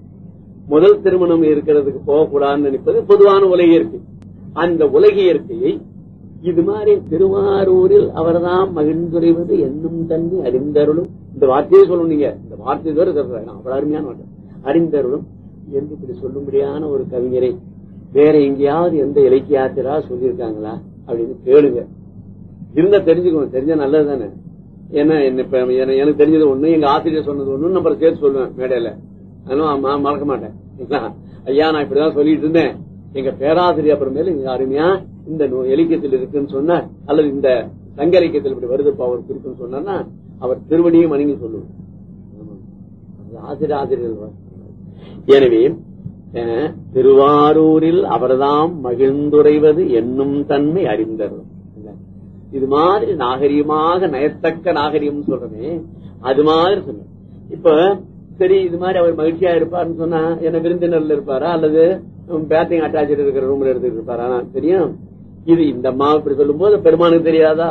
முதல் திருமணம் இருக்கிறதுக்கு போகக்கூடாதுன்னு நினைப்பது பொதுவான உலக இயற்கை அந்த உலக இயற்கையை இது மாதிரி திருவாரூரில் அவர்தான் மகிழ்ந்துரைவது என்னும் தன்மை அறிந்தருளும் இந்த வார்த்தையை சொல்லணுங்க இந்த வார்த்தை தவிர சொல்றேன் அவ்வளவு அருமையான வார்த்தை அறிந்தருளும் என்று இப்படி சொல்லும்படியான ஒரு கவிஞரை வேற எங்கேயாவது எந்த இலக்கியாத்திரா சொல்லியிருக்காங்களா அப்படின்னு கேளுங்க இருந்தா தெரிஞ்சுக்கணும் தெரிஞ்சா நல்லது தானே ஏன்னா என்ன இப்ப எனக்கு எனக்கு தெரிஞ்சது ஒண்ணு எங்க ஆசிரியர் சொன்னது ஒண்ணு நம்பர் சேர்த்து சொல்லுவேன் மேடையில அதனால ம- மறக்க மாட்டேன் சரிங்களா? ஐயா நான் இப்படிதான் சொல்லிட்டு இருந்தேன் எங்க பேராசிரியர் அப்புறமேல இங்க அருமையா இந்த நூ- இலக்கியத்தில் இருக்குன்னு சொன்னார் அல்லது இந்த சங்க இலக்கியத்தில் இப்படி வருதுப்பா அவர் குறிப்புன்னு சொன்னார்னா அவர் திருவடியும் வணங்கி சொல்லுவார் ஆமா. அது ஆசிரியர் ஆசிரியர் எனவே அஹ், திருவாரூரில் அவர்தாம் மகிழ்ந்துரைவது என்னும் தன்மை அறிந்தரும் இது மாதிரி நாகரிகமாக நயத்தக்க நாகரிகம் சொல்றமே அது மாதிரி சொன்ன இப்ப சரி இது மாதிரி அவர் மகிழ்ச்சியா இருப்பாருன்னு சொன்னா என்ன விருந்தினர்ல இருப்பாரா அல்லது பேட்டிங் அட்டாச் இருக்கிற ரூம்ல எடுத்துட்டு இருப்பாரா தெரியும் இது இந்த அம்மா இப்படி சொல்லும் போது பெருமானுக்கு தெரியாதா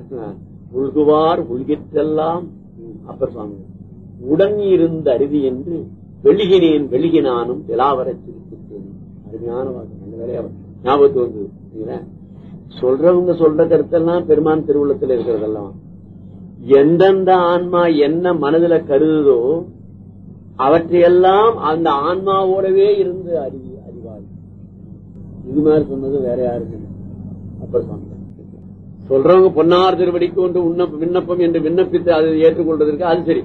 உள்குவார் உள்கிற்றெல்லாம் ம், அப்பர் சுவாமி உடன் இருந்த அருவி என்று வெளிகினேன் வெளிகினானும் விலாவரச் சிரித்தேன் அருமையான வாக்கு அந்த வேலையை அவர் ஞாபகத்து வந்து சரிங்களா? சொல்றவங்க சொல்ற கருத்தெல்லாம் பெருமான் திருவுள்ளத்தில் இருக்கிறதெல்லாம் எந்தெந்த ஆன்மா என்ன மனதுல கருதுதோ அவற்றையெல்லாம் அந்த ஆன்மாவோடவே இருந்து அறி அறிவாள் இது மாதிரி சொன்னது வேற யாருக்கும் இல்லை. அப்பர் சுவாமி சொல்றவங்க பொன்னார் திருவடிக்கு ஒன்று உண்ணப்ப- விண்ணப்பம் என்று விண்ணப்பித்து அதை ஏற்றுக்கொள்வதற்கு அது சரி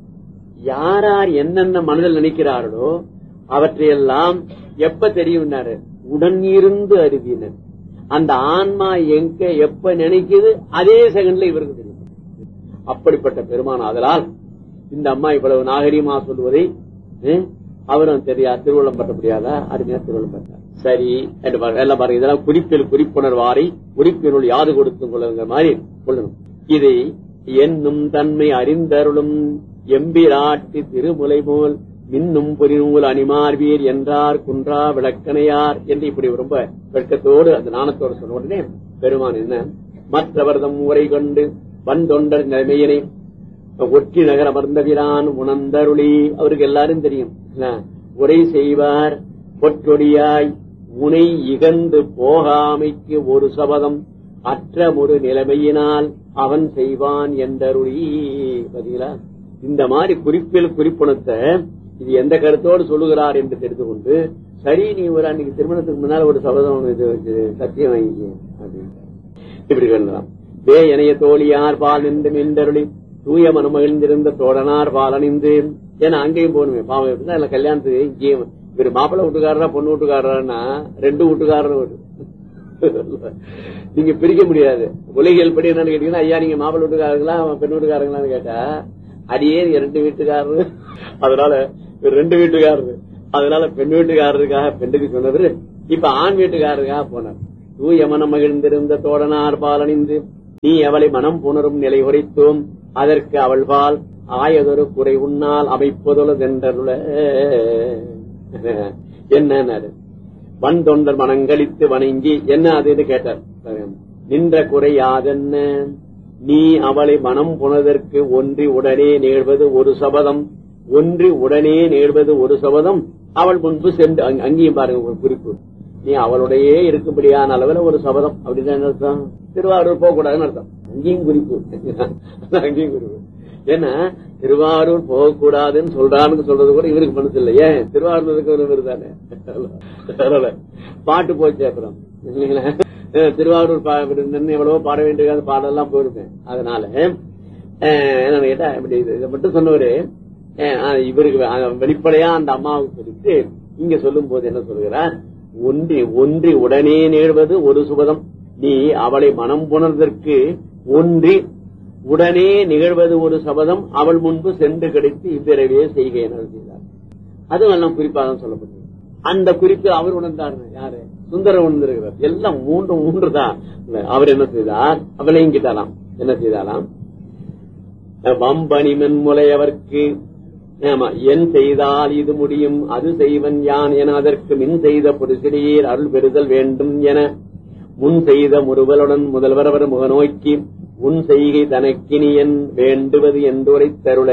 யார் யார் என்னென்ன மனதில் நினைக்கிறார்களோ அவற்றையெல்லாம் எப்ப தெரியும்னாரு உடன் இருந்து அறிவினர் அந்த ஆன்மா எங்க எப்ப நினைக்குது அதே செகண்ட்ல இவருக்கு தெரியும் அப்படிப்பட்ட பெருமான் ஆதலால் இந்த அம்மா இவ்வளவு நாகரீகமா சொல்லுவதை அஹ், அவரும் தெரியா திருவள்ளம் பட்ட முடியாதா அருமையா திருவள்ளம் பட்டார் சரி என்று பாருங்க. எல்லாம் பாருங்க இதெல்லாம் குறிப்பில் குறிப்புணர்வாரை குறிப்பினுள் யாது கொடுத்தும் கொள்ளுங்கிற மாதிரி கொள்ளணும் இதை என்னும் தன்மை அறிந்தருளும் எம்பிராட்டி திருமுலை போல் மின்னும் பொறிநூல் அணிமார்வீர் என்றார் குன்றா விளக்கணையார் என்று இப்படி ரொம்ப வெட்கத்தோடு அந்த நாணத்தோடு சொன்ன உடனே பெருமான் என்ன மற்றவர்தம் உரை கொண்டு வந்தொண்டர் நிலைமையினை ஒற்றி நகர் அமர்ந்தவிரான் உணர்ந்தருளி அவருக்கு எல்லாரும் தெரியும் என்ன? உரை செய்வார் பொற்றொடியாய் முனை இகந்து போகாமைக்கு ஒரு சபதம் அற்ற ஒரு நிலைமையினால் அவன் செய்வான் என்றருளி பாத்தீங்களா இந்த மாதிரி குறிப்பில் குறிப்புணத்தை இது எந்த கருத்தோடு சொல்லுகிறார் என்று தெரிந்து கொண்டு சரி நீ ஒரு அன்னைக்கு திருமணத்துக்கு முன்னால் ஒரு சபதம் இது வச்சு சத்தியம் வாங்கிக்க அப்படின்னு இப்படி சொல்லலாம் வே இணைய தோழியார் பால் நின்று மின்றருளி தூய மனமகிழ்ந்திருந்த தோழனார் பால் அணிந்து ஏன்னா அங்கேயும் போகணுமே பாவம் எப்படின்னா இல்ல கல்யாணத்துக்கு இங்கேயும் இவர் மாப்பிள்ளை வீட்டுக்காரரா பொண்ணு வீட்டுக்காரரான்னா ரெண்டு வீட்டுக்காரரும் ஒரு நீங்க பிரிக்க முடியாது உலகியல் படி என்னன்னு கேட்டீங்கன்னா ஐயா நீங்க மாப்பிள்ளை வீட்டுக்காரங்களா பெண் வீட்டுக்காரங்களான்னு கேட்டா அடியே நீங்க ரெண்டு வீட்டுக்காரரு அதனால இவர் ரெண்டு வீட்டுக்காரரு அதனால பெண் வீட்டுக்காரருக்காக பெண்ணுக்கு சொன்னவரு இப்ப ஆண் வீட்டுக்காரருக்காக போனார் தூய மனம் மகிழ்ந்திருந்த தோழனார் பாலணிந்து நீ அவளை மனம் புணரும் நிலை உரைத்தோம் அதற்கு அவள் பால் ஆயதொரு குறை உன்னால் அமைப்பதுல தென்றருள என்ன வன் தொண்டர் மனங்களித்து வணங்கி என்ன அதுன்னு கேட்டார் நின்ற குறை யாதென்ன நீ அவளை மனம் புணதற்கு ஒன்றி உடனே நிகழ்வது ஒரு சபதம் ஒன்றி உடனே நிகழ்வது ஒரு சபதம் அவள் முன்பு சென்று அங்க- அங்கேயும் பாருங்க ஒரு குறிப்பு நீ அவளுடையே இருக்கும்படியான அளவுல ஒரு சபதம் அப்படின்னு என்ன அர்த்தம் திருவாரூர் போக கூடாதுன்னு அர்த்தம் அங்கேயும் குறிப்பு அங்கேயும் குறிப்பு ஏன்னா திருவாரூர் போகக்கூடாதுன்னு சொல்றான்னு சொல்றது கூட இவருக்கு மனசு இல்லை ஏன் திருவாரூர் இருக்கிறவர் தானே அதனால பாட்டு போச்சு அப்புறம் இல்லைங்களா அஹ் திருவாரூர் பா- நின்னு எவ்வளவோ பாட வேண்டிய அந்த பாடெல்லாம் போயிருப்பேன் அதனால அஹ் என்னன்னு கேட்டா இப்படி இது- இதை மட்டும் சொன்னவரு அஹ் அஹ் இவருக்கு அஹ் வெளிப்படையா அந்த அம்மாவுக்கு சொல்லிட்டு இங்க சொல்லும் போது என்ன சொல்கிறார் ஒன்றி ஒன்றி உடனே நேர்வது ஒரு சுபதம் நீ அவளை மனம் புணர்வதற்கு ஒன்றி உடனே நிகழ்வது ஒரு சபதம் அவள் முன்பு சென்று கிடைத்து இவ்விரவே செய்க என செய்தார் அதுவும் எல்லாம் குறிப்பாக தான் சொல்லப்பட்டது அந்த குறிப்பு அவர் உணர்ந்தார் யாரு சுந்தரம் உணர்ந்திருக்கிறார் எல்லாம் மூன்று மூன்று தான் அவர் என்ன செய்தார் அவளையும் கிட்டாராம் என்ன செய்தாராம் வம்பனிமன் முலையவர்க்கு ஆமா என் செய்தால் இது முடியும் அது செய்வன் யான் என அதற்கு மின் செய்த புரிசிறியீர் அருள் பெறுதல் வேண்டும் என முன் செய்த முறுவலுடன் முதல்வர் அவர் முகநோக்கி உன் செய்கை தனக்கினியன் வேண்டுவது என்றுரை தருள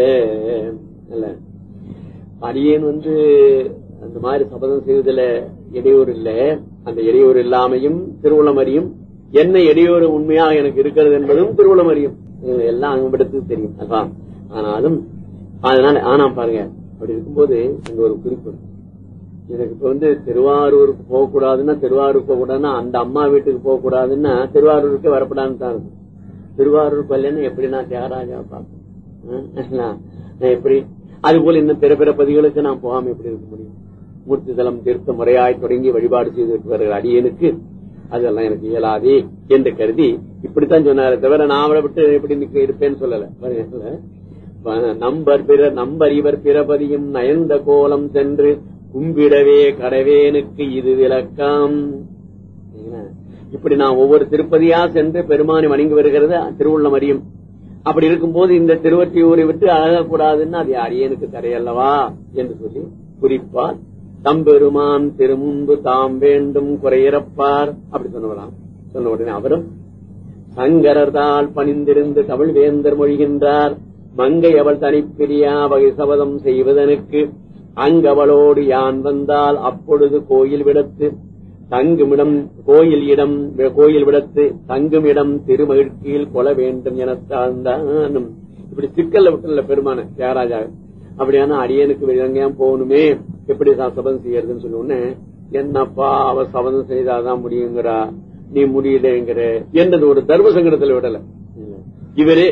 அல்ல அடியேன் வந்து அந்த மாதிரி சபதம் செய்வதில் இடையூறு இல்ல அந்த இடையூறு இல்லாமையும் திருவுளம் அறியும் என்ன இடையூறு உண்மையாக எனக்கு இருக்கிறது என்பதும் திருவுளம் அறியும் இது எல்லாம் அங்கப்படுத்து தெரியும் அதான் ஆனாலும் அதனால ஆனா பாருங்க அப்படி இருக்கும்போது இங்க ஒரு குறிப்பு இருக்கு. எனக்கு இப்ப வந்து திருவாரூருக்கு போக கூடாதுன்னா திருவாரூர் போக கூடாதுன்னா அந்த அம்மா வீட்டுக்கு போக கூடாதுன்னா திருவாரூருக்கு வரப்படாதுன்னு தான் இருக்கும் திருவாரூர் பள்ளின்னு எப்படி நான் தியாகராஜா பார்ப்பேன் நான் எப்படி அது போல இன்னும் பிற பிற பதிகளுக்கு நான் போகாம எப்படி இருக்க முடியும் மூர்த்திதலம் தீர்த்த முறையாய் தொடங்கி வழிபாடு செய்துட்டு வருகிற அடியனுக்கு அதெல்லாம் எனக்கு இயலாதே என்று கருதி இப்படித்தான் சொன்னாரே தவிர நான் அவளை விட்டு எப்படி நிக்க இருப்பேன்னு சொல்லல பாருங்க. நம்பர் பிற நம்பர் இவர் பிறபதியும் நயந்த கோலம் சென்று கும்பிடவே கடவேனுக்கு இது விளக்கம் சரிங்களா? இப்படி நான் ஒவ்வொரு திருப்பதியா சென்று பெருமானை வணங்கி வருகிறது திருவுள்ளம் அறியும் அப்படி இருக்கும்போது இந்த திருவற்றியூரை விட்டு அழகக்கூடாதுன்னு அது அடியனுக்கு தடையல்லவா என்று சொல்லி குறிப்பால் தம்பெருமான் திருமுன்பு தாம் வேண்டும் குறையிறப்பார் அப்படி சொன்னவராம் சொன்ன உடனே அவரும் சங்கரர்தால் பணிந்திருந்து தமிழ் வேந்தர் மொழிகின்றார் மங்கை அவள் தனிப்பிரியா வகை சபதம் செய்வதனுக்கு அங்கவளோடு யான் வந்தால் அப்பொழுது கோயில் விடத்து தங்குமிடம் கோயில் இடம் கோயில் விடத்து தங்கும் இடம் திருமகிழ்ச்சியில் கொல வேண்டும் என தாழ்ந்தானும் இப்படி சிக்கல்ல விட்டுல பெருமான தியாகராஜா அப்படியான அடியனுக்கு வெளியங்கேயும் போகணுமே எப்படி ச- சபதம் செய்யறதுன்னு சொன்ன உடனே என்னப்பா அவ சபதம் செய்தாதான் முடியுங்கிறா நீ முடியலங்கிற என்றது ஒரு தர்ம சங்கடத்துல விடல இவரே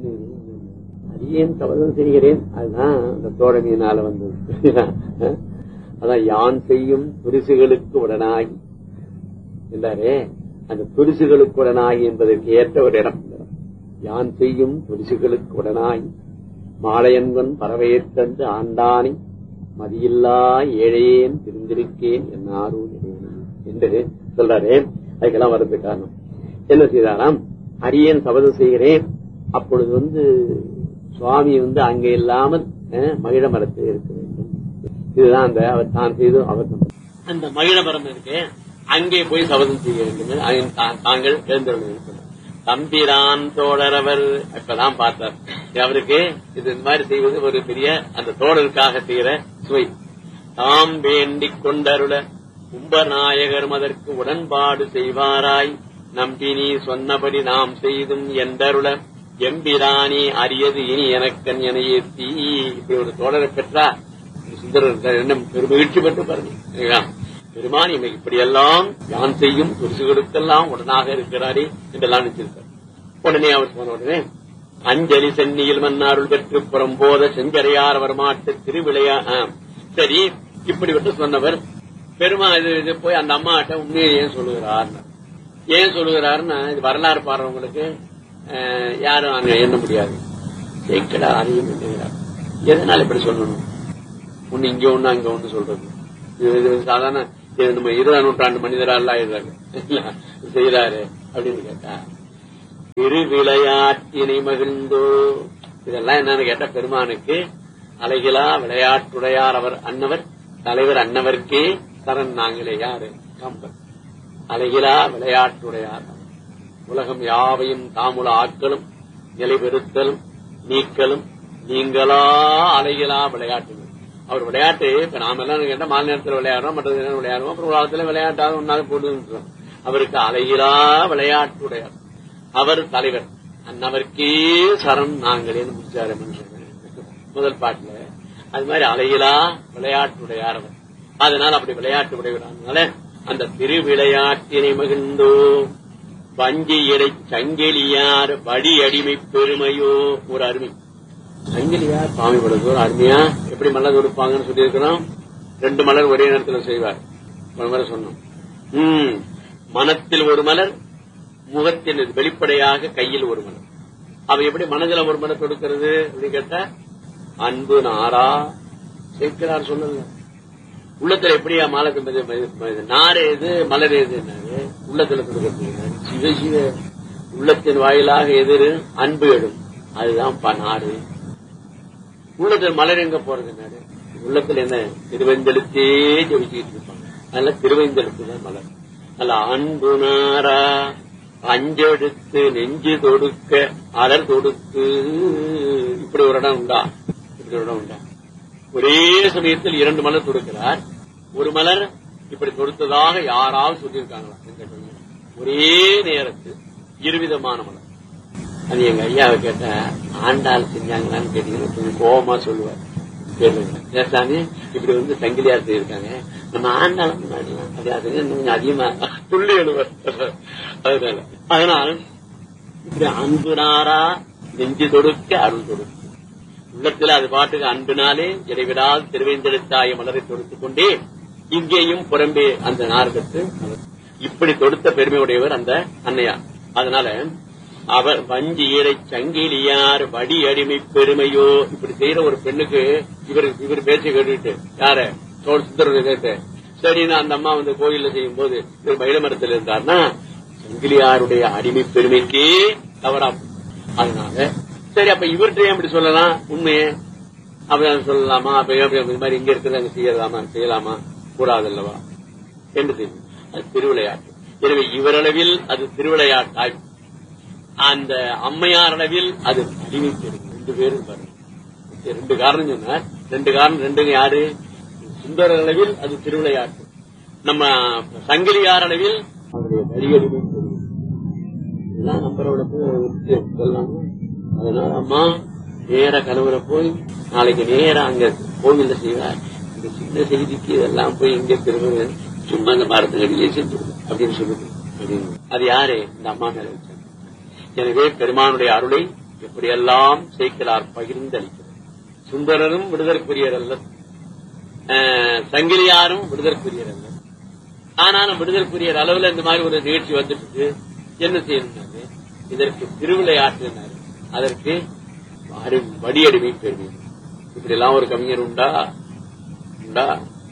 அடியேன் சபதம் செய்கிறேன் அதுதான் அந்த தோழமையினால வந்தது அதான் யான் செய்யும் துரிசுகளுக்கு உடனாகி என்றாரே அந்த துரிசுகளுக்கு உடனாகி என்பதற்கு ஏற்ற ஒரு இடம் இந்த இடம். யான் செய்யும் துரிசுகளுக்கு உடனாகி மாலையன்வன் பறவையேற்றன்று ஆண்டானை மதியில்லா ஏழையேன் திருந்திருக்கேன் என்னாரும் என்று சொல்றாரே அதுக்கெல்லாம் வரது காரணம் என்ன செய்தாராம் அரியேன் சபதம் செய்கிறேன் அப்பொழுது வந்து சுவாமி வந்து அங்க இல்லாமல் அஹ், மகிழ மரத்தில் இருக்க வேண்டும் இதுதான் அந்த அவர் தான் செய்து அவர் அந்த மகிழ மரம் இருக்கு அங்கே போய் சபதம் செய்ய வேண்டும் என்று அங்க தா- தாங்கள் தேர்ந்தெடுக்க தம்பிரான் தோழரவர் இப்பதான் பார்த்தார் அவருக்கு இது இந்த மாதிரி செய்வது ஒரு பெரிய அந்த தோழருக்காக செய்கிற சுவை தாம் வேண்டிக் கொண்டருள கும்பநாயகரும் அதற்கு உடன்பாடு செய்வாராய் நம்பினி சொன்னபடி நாம் செய்தும் என்றருள எம்பிராணி அரியது இனி எனக்கன் என ஏத்தி இப்படி ஒரு தோழரை பெற்றா சுந்தரர் என்ன பெருமகிழ்ச்சி பெற்று பாருங்க சரிங்களா? பெருமான் இவன் இப்படியெல்லாம் யான் செய்யும் துரிசுகளுக்கெல்லாம் உடனாக இருக்கிறாரே என்றெல்லாம் நினைச்சிருக்கார் உடனே அவர் சொன்ன உடனே அஞ்சலி சென்னியில் மன்னாருள் பெற்று புறம்போத செஞ்சரையார் வரமாட்டு திருவிளையா ஆ, சரி இப்படி விட்டு சொன்னவர் பெருமா இது இது போய் அந்த அம்மாட்ட உண்மையை ஏன் சொல்லுகிறார் ஏன் சொல்லுகிறாருன்னா இது வரலாறு பாடுறவங்களுக்கு அஹ், யாரும் அங்க எண்ண முடியாது கேட்கடா அதையும் எண்ணுகிறார் எதனால இப்படி சொல்லணும் ஒண்ணு இங்க ஒண்ணு அங்க ஒண்ணு சொல்றது இது இது சாதாரண இது நம்ம இருபதாம் நூற்றாண்டு மனிதரால் ஆயிடுறாங்க செய்யறாரு அப்படின்னு கேட்டா திருவிளையாட்டினை மகிழ்ந்தோ இதெல்லாம் என்னன்னு கேட்டா பெருமானுக்கு அழகிலா விளையாட்டுடையார் அவர் அன்னவர் தலைவர் அன்னவர்க்கே சரண் நாங்களே யாரு கம்பர் அழகிலா விளையாட்டுடையார் உலகம் யாவையும் தாமுல ஆக்களும் நிலைபெறுத்தலும் நீக்கலும் நீங்களா அலைகளா விளையாட்டு அவர் விளையாட்டு இப்ப நாம எல்லாம் கேட்டா மாலை நேரத்தில் விளையாடுறோம் மற்ற நேரம் விளையாடுவோம் அப்புறம் ஒரு காலத்துல விளையாட்டாக ஒன்னாலும் போட்டு அவருக்கு அலைகளா விளையாட்டுடையார் அவர் தலைவர் அன்னவர்க்கே சரண் நாங்களேன்னு முடிச்சாரு மனுஷன் முதல் பாட்டுல அது மாதிரி அலையிலா விளையாட்டுடையார் அவர் அதனால அப்படி விளையாட்டு உடையவரானால அந்த திரு விளையாட்டினை மகிழ்ந்தோ வஞ்சி இடை சங்கிலியார் வடி அடிமை பெருமையோ ஒரு அருமை சங்கிலியார் சுவாமி படுறது ஒரு அருமையா எப்படி மலர் கொடுப்பாங்கன்னு சொல்லியிருக்கிறோம் ரெண்டு மலர் ஒரே நேரத்துல செய்வார் ஒரு முறை சொன்னோம் உம் மனத்தில் ஒரு மலர் முகத்தில் வெளிப்படையாக கையில் ஒரு மலர் அவ எப்படி மனதில் ஒரு மலர் கொடுக்கிறது அப்படின்னு கேட்டா அன்பு நாரா சேர்க்கிறார் சொல்லல உள்ளத்துல எப்படியா மாலை கொண்டது நார் எது மலர் எது என்னது உள்ளத்துல கொடுக்கிறது சிவ சிவ உள்ளத்தின் வாயிலாக எதிர் அன்பு எடும் அதுதான் பா நாடு உள்ளத்துல மலர் எங்க போறது நாடு உள்ளத்துல என்ன திருவெந்தெழுத்தே ஜபிச்சுக்கிட்டு இருப்பாங்க அதனால திருவைந்தெழுத்து தான் மலர் அல்ல அன்பு நாரா அஞ்செடுத்து நெஞ்சு தொடுக்க அலர் தொடுத்து இப்படி ஒரு இடம் உண்டா இப்படி ஒரு இடம் உண்டா ஒரே சமயத்தில் இரண்டு மலர் தொடுக்கிறார் ஒரு மலர் இப்படி தொடுத்ததாக யாராவது சொல்லியிருக்காங்களா என்ற கேள்வி. ஒரே நேரத்தில் இருவிதமான மலர் அது எங்க ஐயாவை கேட்ட ஆண்டாள் செஞ்சாங்களான்னு கேட்டீங்கன்னா கொஞ்சம் கோபமா சொல்லுவார் கேளுங்க ஏன் சாமி இப்படி வந்து சங்கிலியார் செய்யிருக்காங்க நம்ம ஆண்டாள் முன்னாடிலாம் அது அது இன்னும் கொஞ்சம் அதிகமா துள்ளி எழுவர் அதனால அதனால் இப்படி அன்புனாரா நெஞ்சு தொடுக்க அருள் தொடுக்க உள்ளத்துல அது பாட்டுக்கு அன்பினாலே இடைவிடால் திருவேந்தெழுத்தாய மலரை தொடுத்துக் கொண்டே இங்கேயும் புறம்பே அந்த நார்கத்து இப்படி தொடுத்த பெருமை உடையவர் அந்த அன்னையார் அதனால அவர் வஞ்சி ஈரை சங்கிலியார் வடி அடிமை பெருமையோ இப்படி செய்யற ஒரு பெண்ணுக்கு இவர் இவர் பேச்சை கேட்டுட்டு யார தோல் சுந்தரர் கேட்டு சரின்னு அந்த அம்மா வந்து கோயில்ல செய்யும் போது இவர் மயிலமரத்தில் இருந்தார்னா சங்கிலியாருடைய அடிமை பெருமைக்கே தவறா அதனால சரி அப்ப இவர்கிட்ட ஏன் இப்படி சொல்லலாம் உண்மையே அப்ப சொல்லலாமா அப்ப எப்படி இந்த மாதிரி இங்க இருக்கிறது அங்க செய்யலாமா செய்யலாமா கூடாதல்லவா என்று தெரியும் அது திருவிளையாட்டு எனவே இவரளவில் அது திருவிளையாட்டாய் அந்த அம்மையார் அளவில் அது அடிமை பெருமை ரெண்டு பேரும் பாருங்க ரெண்டு காரணம் சொன்னார் ரெண்டு காரணம் ரெண்டுங்க யாரு சுந்தர அளவில் அது திருவிளையாட்டு நம்ம சங்கிலியார் அளவில் அவருடைய வரிகடிமை பெருமை இதெல்லாம் நம்பரோட போய் சொல்லலாமா அதனால அம்மா நேர கனவுல போய் நாளைக்கு நேரா அங்க கோவில்ல செய்வார் இந்த சின்ன செய்திக்கு இதெல்லாம் போய் இங்க திரும்ப சும்மா இந்த மரத்துக்கடியே செஞ்சு விடு அப்படின்னு சொல்லுது அப்படின்னு அது யாரு இந்த அம்மா மேல வச்சாங்க எனவே பெருமானுடைய அருளை எப்படியெல்லாம் சேர்க்கிறார் பகிர்ந்து அளிக்கிறார் சுந்தரரும் விடுதற்குரியர் அல்ல அஹ், சங்கிலியாரும் விடுதற்குரியர் அல்ல ஆனாலும் விடுதற்குரியர் அளவுல இந்த மாதிரி ஒரு நிகழ்ச்சி வந்துட்டு இருக்கு. என்ன செய்யணும்னாரு இதற்கு திருவிளையாட்டுனாரு அதற்கு அடி- வடியடிமை பெருமை இப்படி எல்லாம் ஒரு கவிஞர் உண்டா உண்டா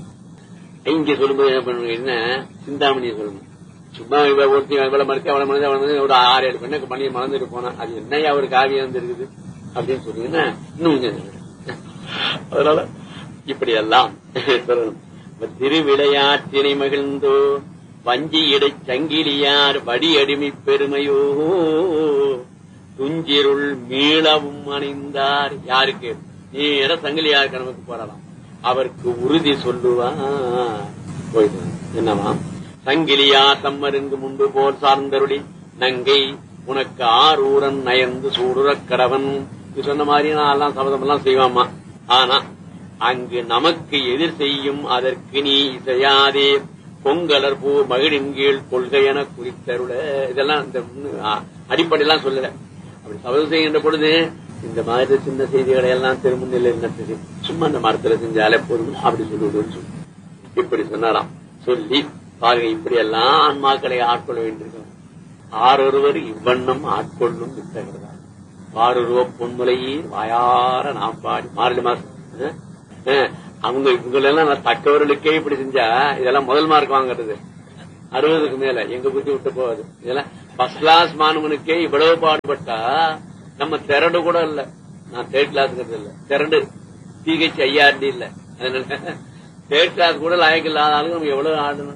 இங்க சொல்லும்போது என்ன பண்ணுங்க என்ன சிந்தாமணியை சொல்லணும் சும்மா இவ ஒருத்தி இவ்வளவு மறுத்து அவளை மறந்து அவளை மறந்து ஒரு ஆறு ஏழு பெண்ணுக்கு பண்ணி மறந்துட்டு போனா அது என்னையா ஒரு காவியம் வந்து இருக்குது அப்படின்னு சொன்னீங்கன்னா இன்னும் கொஞ்சம் நல்லது. அதனால இப்படி எல்லாம் சொல்லணும் இப்ப திருவிளையாட்டினை மகிழ்ந்தோ வஞ்சி இடை சங்கிலியார் வடி அடிமை பெருமையோ துஞ்சிருள் மீளவும் அணிந்தார் யாருக்கு நேர சங்கிலியார் கணவனுக்கு போறலாம் அவருக்கு உறுதி சொல்லுவார் போயிட்டு என்னவா சங்கிலியா தம்மருங்கு முன்பு போல் சார்ந்தருளி நங்கை உனக்கு ஆரூரன் நயந்து சூடுறக் கடவன் இது சொன்ன மாதிரி நான் எல்லாம் சபதம் எல்லாம் செய்வாமா ஆனா அங்கு நமக்கு எதிர் செய்யும் அதற்கு நீ இசையாதே பொங்கலர் பூ மகிழின் கீழ் கொள்கை என குறித்தருள இதெல்லாம் இந்த அடிப்படையெல்லாம் சொல்லல அப்படி சபதம் செய்கின்ற பொழுது இந்த மாதிரி சின்ன செய்திகளை எல்லாம் திருமுன்னிலை நடத்துது சும்மா அந்த மரத்துல செஞ்சாலே போதும் அப்படி சொல்லுவது இப்படி சொன்னாராம் சொல்லி பாருங்க இப்படி எல்லாம் ஆன்மாக்களை ஆட்கொள்ள வேண்டியிருக்கோம் ஆரொருவர் இவ்வண்ணம் ஆட்கொள்ளும் வித்தகிறதா ஆரொருவ பொன்முலையே வாயார நாம் பாடி மார்கழி மாசம் அஹ், அஹ், அவங்க இவங்களெல்லாம் நான் தக்கவர்களுக்கே இப்படி செஞ்சா இதெல்லாம் முதல் மார்க் வாங்குறது அறுபதுக்கு மேல எங்க புத்தி விட்டு போகுது இதெல்லாம் ஃபர்ஸ்ட் கிளாஸ் மாணவனுக்கே இவ்வளவு பாடுபட்டா நம்ம திரண்டு கூட இல்ல நான் தேர்ட் கிளாஸ்ங்கிறது இல்ல திரண்டு பிஹெச் ஐஆர்டி இல்ல அதனால தேர்ட் கிளாஸ் கூட லாயக்கு இல்லாத ஆளுங்க நம்ம எவ்வளவு ஆடணும்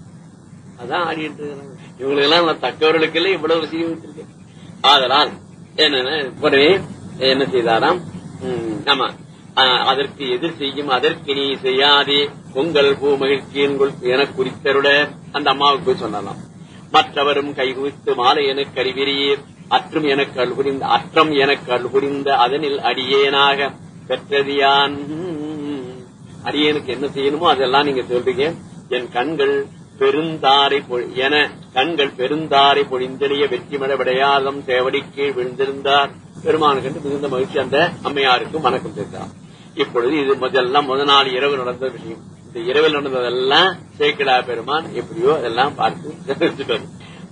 அதான் ஆடிட்டு இருக்கிறாங்க இவங்களுக்கு எல்லாம் நான் தக்கவர்களுக்கு எல்லாம் இவ்வளவு விஷயம் வச்சிருக்கேன் ஆதலால் என்னன்னா உடனே என்ன செய்தாராம் ம், ஆமா ஆ, அதற்கு எதிர் செய்யும் அதற்கு நீ செய்யாதே பொங்கல் பூ மகிழ்ச்சியின் என குறித்தருட அந்த அம்மாவுக்கு போய் சொன்னலாம் மற்றவரும் கைகுவித்து மாலை எனக்கு அறிவிரியர் அற்றும் எனக்கு அருள் புரிந்த அற்றம் எனக்கு அருள் புரிந்த அதனில் அடியேனாக பெற்றது யான் அடியேனுக்கு என்ன செய்யணுமோ அதெல்லாம் நீங்க சொல்றீங்க என் கண்கள் பெருந்தாரை பொ- என கண்கள் பெருந்தாரை பொழிந்தெளிய வெற்றிமட விடையாதம் சேவடி கீழ் விழுந்திருந்தார் பெருமானு கண்டு மிகுந்த மகிழ்ச்சி அந்த அம்மையாருக்கு வணக்கம் செய்தார் இப்பொழுது இது முதல்லாம் முத நாள் இரவு நடந்த விஷயம் இந்த இரவில் நடந்ததெல்லாம் சேக்கிடா பெருமான் எப்படியோ அதெல்லாம் பார்த்து தெரிஞ்சுட்டார்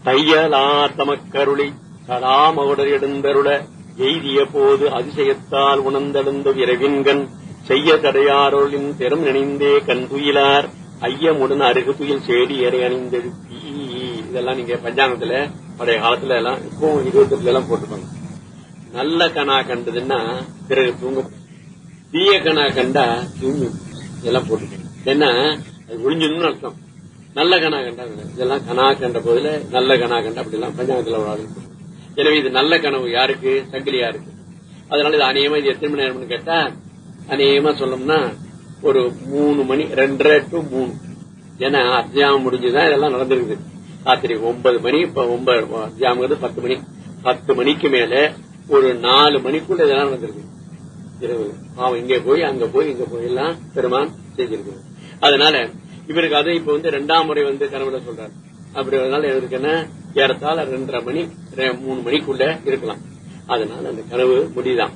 தையலார் தமக்கருளி சடாமகுடர் எடுந்தருள எய்திய போது அதிசயத்தால் உணர்ந்தெழுந்த இரவின்கண் செய்ய தடையாரோளின் பெரும் நினைந்தே கண் துயிலார் ஐயமுடன் அருகு துயில் சேடி எறை அணிந்தெழுப்பி இதெல்லாம் நீங்க பஞ்சாங்கத்துல பழைய காலத்துல எல்லாம் இப்போ இருபத்தி எட்டுல எல்லாம் போட்டுப்பாங்க நல்ல கணா கண்டதுன்னா பிறகு தூங்கும் தீய கணா கண்டா தூங்கும் இதெல்லாம் போட்டுக்கணும் ஏன்னா அது ஒளிஞ்சிடணும்னு அர்த்தம் நல்ல கணா கண்டா இதெல்லாம் கணா கண்ட போதுல நல்ல கணா கண்டா அப்படி எல்லாம் பஞ்சாங்கத்துல ஒரு ஆளு இருக்கு. எனவே இது நல்ல கனவு யாருக்கு சங்கிலி யாருக்கு அதனால இது அநேகமா இது எத்தனை மணி நேரம்னு கேட்டா அநேகமா சொல்லணும்னா ஒரு மூணு மணி ரெண்டரை டு மூணு ஏன்னா அத்தியாயம் முடிஞ்சுதான் இதெல்லாம் நடந்திருக்குது ராத்திரி ஒன்பது மணி இப்ப ஒன்பது அத்தியாயம் பத்து மணி பத்து மணிக்கு மேல ஒரு நாலு மணிக்குள்ள இதெல்லாம் நடந்திருக்கு இரவு அவன் இங்க போய் அங்க போய் இங்க போய் எல்லாம் பெருமான் செஞ்சிருக்கிறார் அதனால இவருக்கு அதை இப்ப வந்து ரெண்டாம் முறை வந்து கனவுல சொல்றாரு அப்படி அதனால இவருக்கு என்ன ஏறத்தாழ ரெண்டரை மணி ரெ- மூணு மணிக்குள்ள இருக்கலாம் அதனால அந்த கனவு முடிதான்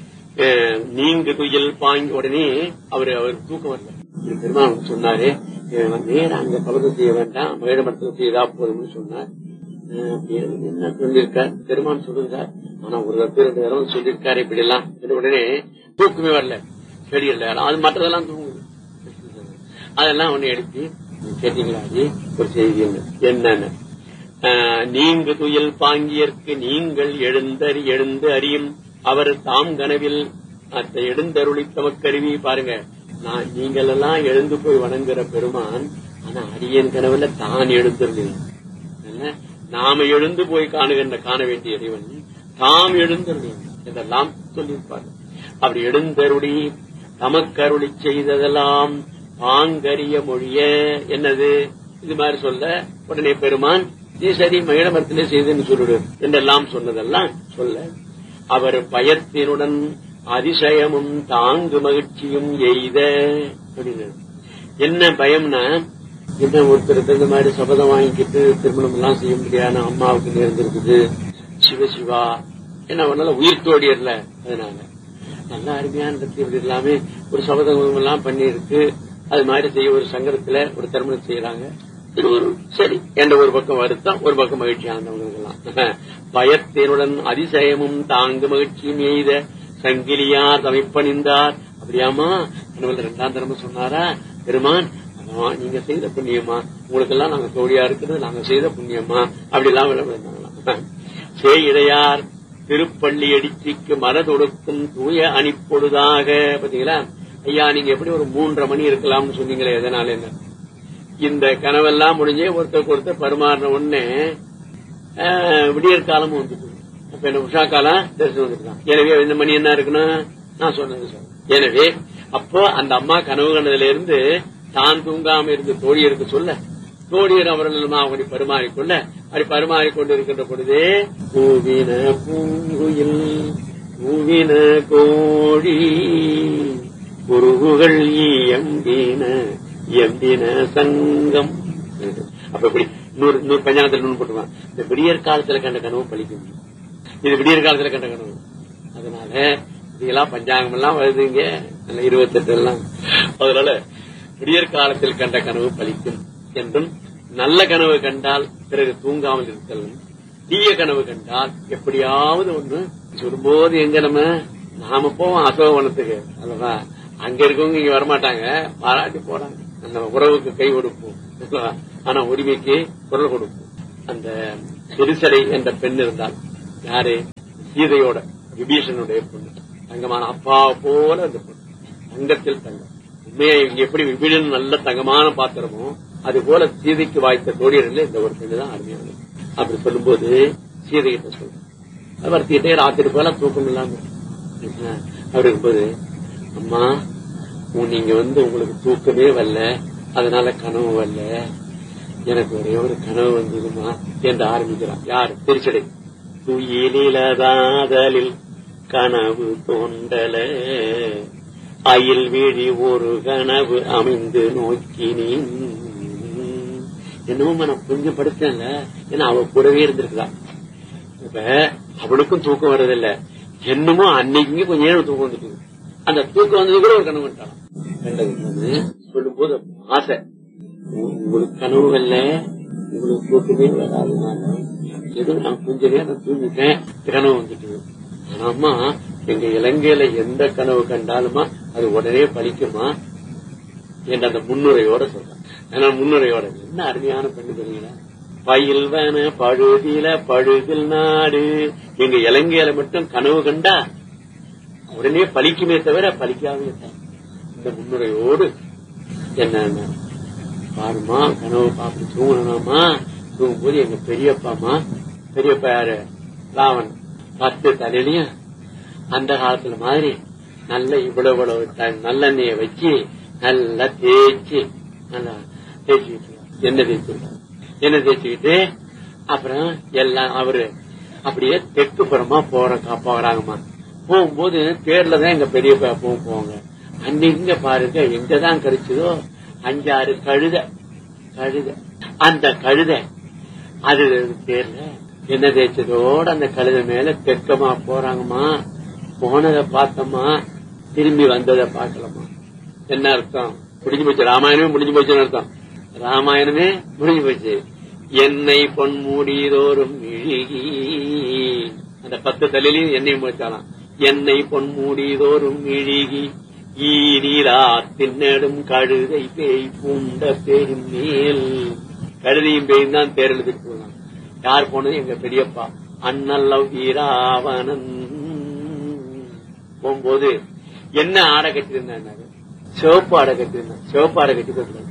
அஹ் நீங்கு துயில் பாய்ந்த உடனே அவரு அவர் தூக்கம் வரல இது பெருமாள் சொன்னாரு இவன் நேரா அங்க பலகம் செய்ய வேண்டாம் மேடமட்டத்தில் செய்தா போதும்னு சொன்னார் அஹ் அப்படியே என்ன சொல்லியிருக்கார் பெருமான் சொல்லிருக்கார் ஆனா ஒரு ரெண்டு ரெண்டு தடவை சொல்லியிருக்காரு இப்படி எல்லாம் சொன்ன உடனே தூக்கமே வரல செடி இல்ல அது மற்றதெல்லாம் தூங்குது அதெல்லாம் ஒண்ணு எடுத்து கேட்டீங்களா அது ஒரு செய்தி என்ன என்னன்னு ஆஹ் நீங்கு துயில் பாங்கியற்கு நீங்கள் எழுந்தறி எழுந்து அறியும் அவர் தாம் கனவில் அத்தை எழுந்தருளி தமக்கருவி பாருங்க நான் நீங்கள் எல்லாம் எழுந்து போய் வணங்குற பெருமான் ஆனா அடியன் கனவுல தான் எழுந்தருளி நாம எழுந்து போய் காணுகின்ற காண வேண்டிய இறைவன் தாம் எழுந்தருளி என்றெல்லாம் சொல்லியிருப்பார் அப்படி எழுந்தருளி தமக்கருளி செய்ததெல்லாம் பாங்கரிய மொழிய என்னது இது மாதிரி சொல்ல உடனே பெருமான் நீ சரி மகிழமரத்திலே செய்துன்னு சொல்லிடு என்றெல்லாம் சொன்னதெல்லாம் சொல்ல அவர் பயத்தினுடன் அதிசயமும் தாங்கு மகிழ்ச்சியும் எய்த அப்படின்னு என்ன பயம்னா என்ன ஒருத்தருக்கு இந்த மாதிரி சபதம் வாங்கிக்கிட்டு திருமணம் எல்லாம் செய்ய முடியாது அம்மாவுக்கு நேர்ந்திருக்குது சிவ சிவா என்ன பண்ணல உயிர் தோடியர்ல அதனால நல்ல அருமையான இடத்துல இப்படி எல்லாமே ஒரு சபதம் எல்லாம் பண்ணிருக்கு அது மாதிரி செய்ய ஒரு சங்கரத்துல ஒரு திருமணம் செய்யறாங்க இது ஒரு சரி என்ற ஒரு பக்கம் வருத்தம் ஒரு பக்கம் மகிழ்ச்சியானவங்களுக்கு எல்லாம் பயத்தினுடன் அதிசயமும் தாங்கு மகிழ்ச்சியும் எய்த சங்கிலியார் தமைப்பணிந்தார் அப்படியாமா கணவன் ரெண்டாம் தரமா சொன்னாரா பெருமான் ஆமா, நீங்க செய்த புண்ணியமா உங்களுக்கு எல்லாம் நாங்க தோழியா இருக்கிறது நாங்க செய்த புண்ணியமா அப்படி எல்லாம் விளம்பரம் சேயிடையார் திருப்பள்ளி அடிச்சிக்கு மனதொடுக்கும் தூய அணிப்பொழுதாக பாத்தீங்களா ஐயா நீங்க எப்படி ஒரு மூன்றரை மணி இருக்கலாம்னு சொன்னீங்களே எதனால என்ன இந்த கனவெல்லாம் முடிஞ்சே ஒருத்தருக்கு ஒருத்தர் பரிமாறின உடனே ஆஹ், விடியற் காலமும் வந்துட்டு அப்ப என்ன உஷா காலம் தரிசனம் வந்துருக்கான் எனவே இந்த மணி என்ன இருக்குன்னா நான் சொன்னது சார் எனவே அப்போ அந்த அம்மா கனவு கண்டதுல இருந்து தான் தூங்காம இருந்து தோழியருக்கு சொல்ல தோழியர் அவர்களும் அப்படி பரிமாறிக்கொள்ள அப்படி பரிமாறிக்கொண்டு இருக்கின்ற பொழுதே பூவின பூங்குயில் பூவின கோழி குருகுகள் எம்பின எம்பின சங்கம் அப்ப இப்படி நூறு நூறு பஞ்சாங்கத்தில் நூறு போட்டுருவான் இந்த விடியற் காலத்துல கண்ட கனவு பழிக்கும் இது விடியற் காலத்துல கண்ட கனவு அதனால இதெல்லாம் பஞ்சாங்கம் எல்லாம் வருதுங்க இருபத்தி எட்டு எல்லாம் அதனால விடியற் காலத்தில் கண்ட கனவு பலிக்கும் என்றும் நல்ல கனவு கண்டால் பிறகு தூங்காமல் இருத்தலும் தீய கனவு கண்டால் எப்படியாவது ஒன்று சொல்லும்போது எங்க நம்ம நாம போவோம் அசோகவனத்துக்கு அல்லவா அங்க இருக்கவங்க இங்க வரமாட்டாங்க பாராட்டி போறாங்க அந்த உறவுக்கு கை கொடுப்போம் ஆனா உரிமைக்கு குரல் கொடுப்போம் அந்த சிறுசடை என்ற பெண் இருந்தால் யாரு சீதையோட விபீஷனுடைய பொண்ணு தங்கமான அப்பா போல அந்த பொண்ணு தங்கத்தில் தங்கம் உண்மையா இங்க எப்படி விபீஷன் நல்ல தங்கமான பாத்திரமோ அது போல சீதைக்கு வாய்த்த தோழியர்கள் இந்த ஒரு பெண்ணு தான் அருமையானது அப்படி சொல்லும்போது சீதை கிட்ட சொல்றேன் வருத்திட்டே ராத்திரி போல தூக்கம் இல்லாம அவர் இருக்கும்போது அம்மா உன் நீங்க வந்து உங்களுக்கு தூக்கமே வரல அதனால கனவு வரல எனக்கு ஒரே ஒரு கனவு வந்ததுமா என்று ஆரம்பிக்கிறான் யார் திருச்சடை துயிலிலதாதலில் கனவு தோண்டல அயில் வீழி ஒரு கனவு அமைந்து நோக்கினேன் என்னமோ நான் கொஞ்சம் படுத்தேன்ல ஏன்னா அவ கூடவே இருந்திருக்கலாம் இப்ப அவளுக்கும் தூக்கம் வர்றதில்ல என்னமோ அன்னைக்கு கொஞ்ச நேரம் தூக்கம் வந்துட்டு அந்த தூக்கம் வந்தது கூட ஒரு கனவு வந்துட்டான் கண்டது சொல்லும் போது ஆசை உ- உங்களுக்கு கனவுகள்ல உங்களுக்கு தூக்கமே வராதுனால ஏதோ நான் கொஞ்ச நேரம் தூங்கிட்டேன் கனவு வந்துட்டு ஆனா அம்மா எங்க இலங்கையில எந்த கனவு கண்டாலுமா அது உடனே பலிக்குமா என்ற அந்த முன்னுரையோட சொல்றேன் ஆனா முன்னுரையோட என்ன அருமையான பெண்ணு தெரியுங்களா பயில்வன பழுதில பழுதில் நாடு எங்க இலங்கையில மட்டும் கனவு கண்டா உடனே பலிக்குமே தவிர பலிக்காம இருக்காது. இந்த முன்னுரையோடு என்ன பாருமா கனவு பார்த்து தூங்கணும்மா தூங்கும்போது எங்க பெரியப்பாமா பெரியப்பா யாரு ராவன் பத்து தலையிலையும் அந்த காலத்துல மாதிரி நல்ல இவ்வளவு இவ்வளவு த- நல்லெண்ணெய வச்சு நல்லா தேய்ச்சி நல்லா தேய்ச்சிக்கிட்டு எண்ணெய் தேய்ச்சிருக்காரு எண்ணெய் தேய்ச்சிக்கிட்டு அப்புறம் எல்லாம் அவரு அப்படியே தெற்கு புறமா போற போறாங்கம்மா போகும்போது பேர்ல தான் எங்க பெரியப்பா எப்பவும் போவாங்க அன்னைக்கு பாருங்க எங்கதான் கிடைச்சதோ அஞ்சாறு கழுத கழுத அந்த கழுத அது பேர்ல என்ன தேய்ச்சதோட அந்த கழுத மேல தெற்கமா போறாங்கம்மா போனதை பார்த்தோமா திரும்பி வந்ததை பார்க்கலாமா என்ன அர்த்தம் முடிஞ்சு போச்சு ராமாயணமே முடிஞ்சு போச்சுன்னு அர்த்தம் ராமாயணமே முடிஞ்சு போச்சு என்னை பொன்மூடிதோறும் இழுகி அந்த பத்து தலையிலையும் எண்ணெய் முடிச்சாலாம் என்னை பொன்மூடிதோறும் இழுகி ஈரீரா தின்னடும் கழுதை பேய் பூண்ட பெருமேல் கழுதையும் பேயும் தான் தேர் எழுதிட்டு போனான் யார் போனது எங்க பெரியப்பா அண்ணல்லவ் வீராவணன் போகும்போது என்ன ஆடை கட்டியிருந்தாங்க சிவப்பு ஆடை கட்டியிருந்தான் சிவப்பு ஆடை கட்டி போட்டுருந்தாங்க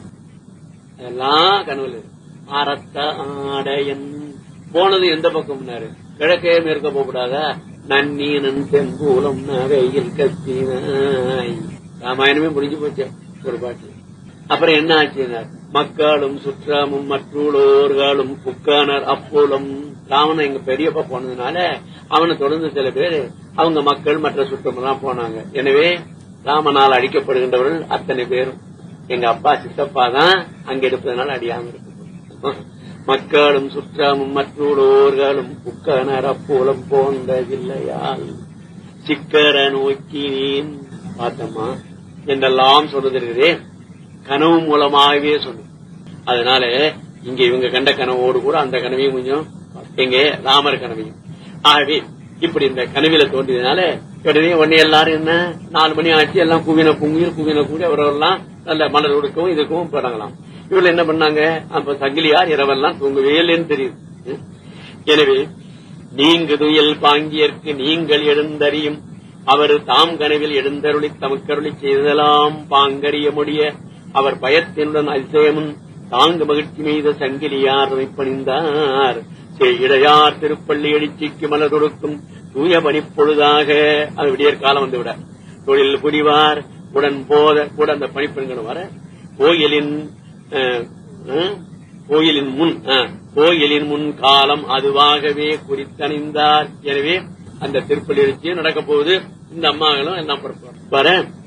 அதெல்லாம் கனவுல இருக்கு. அறத்த ஆடையன் போனது எந்த பக்கம்னாரு கிழக்கே மேற்க போகக்கூடாதா நன்னீனன் தென்பூலம் நகையில் கத்தினாய் ராமாயணமே முடிஞ்சு போச்சு ஒரு பாட்டு அப்புறம் என்ன ஆச்சுனார் மக்களும் சுற்றமும் மற்றூளோர்களும் புக்கானர் அப்போலம் ராவணன் எங்க பெரியப்பா போனதுனால அவனை தொடர்ந்து சில பேர் அவங்க மக்கள் மற்ற சுற்றம் எல்லாம் போனாங்க எனவே ராமனால் அழிக்கப்படுகின்றவர்கள் அத்தனை பேரும் எங்க அப்பா சித்தப்பா தான் அங்க எடுப்பதனால அடியாம இருக்கு மக்களும் சுற்றமும் மற்றூளோர்களும் புக்கனர் அப்போலம் போன்றதில்லையால் சிக்கர நோக்கினேன் பார்த்தம்மா என்றெல்லாம் சொல்லுகிறதே கனவு மூலமாகவே சொன்னோம் அதனால இங்க இவங்க கண்ட கனவோடு கூட அந்த கனவையும் கொஞ்சம் எங்க ராமர் கனவையும் ஆகவே இப்படி இந்த கனவில தோன்றியதுனால உடனே உடனே எல்லாரும் என்ன நாலு மணி ஆச்சு எல்லாம் குவின குங்கில் குவின கூடி அவரெல்லாம் நல்ல மலர் கொடுக்கவும் இதுக்கும் போறாங்களாம் இவர்கள் என்ன பண்ணாங்க அப்ப சங்கிலியார் இரவெல்லாம் தூங்கவே இல்லைன்னு தெரியுது எனவே நீங்கு துயில் பாங்கியற்கு நீங்கள் எழுந்தறியும் அவர் தாம் கனவில் எழுந்தருளி தமக்கருளி செய்தலாம் பாங்கறிய முடிய அவர் பயத்தினுடன் அதிசயமும் தாங்கு மகிழ்ச்சி மீத சங்கிலியார் பணிந்தார் இடையார் திருப்பள்ளி எழுச்சிக்கு மலர் கொடுக்கும் தூய பணிப்பொழுதாக அது விடியற் காலம் வந்துவிட தொழில் புரிவார் உடன் போத கூட அந்த பணிப்பெண்களும் வர கோயிலின் அஹ், அஹ், கோயிலின் முன் அஹ், கோயிலின் முன் காலம் அதுவாகவே குறித்தணிந்தார் எனவே அந்த திருப்பள்ளி எழுச்சியும் நடக்க போகுது இந்த அம்மாங்களும் எல்லாம் புறப்படுவாங்க. வர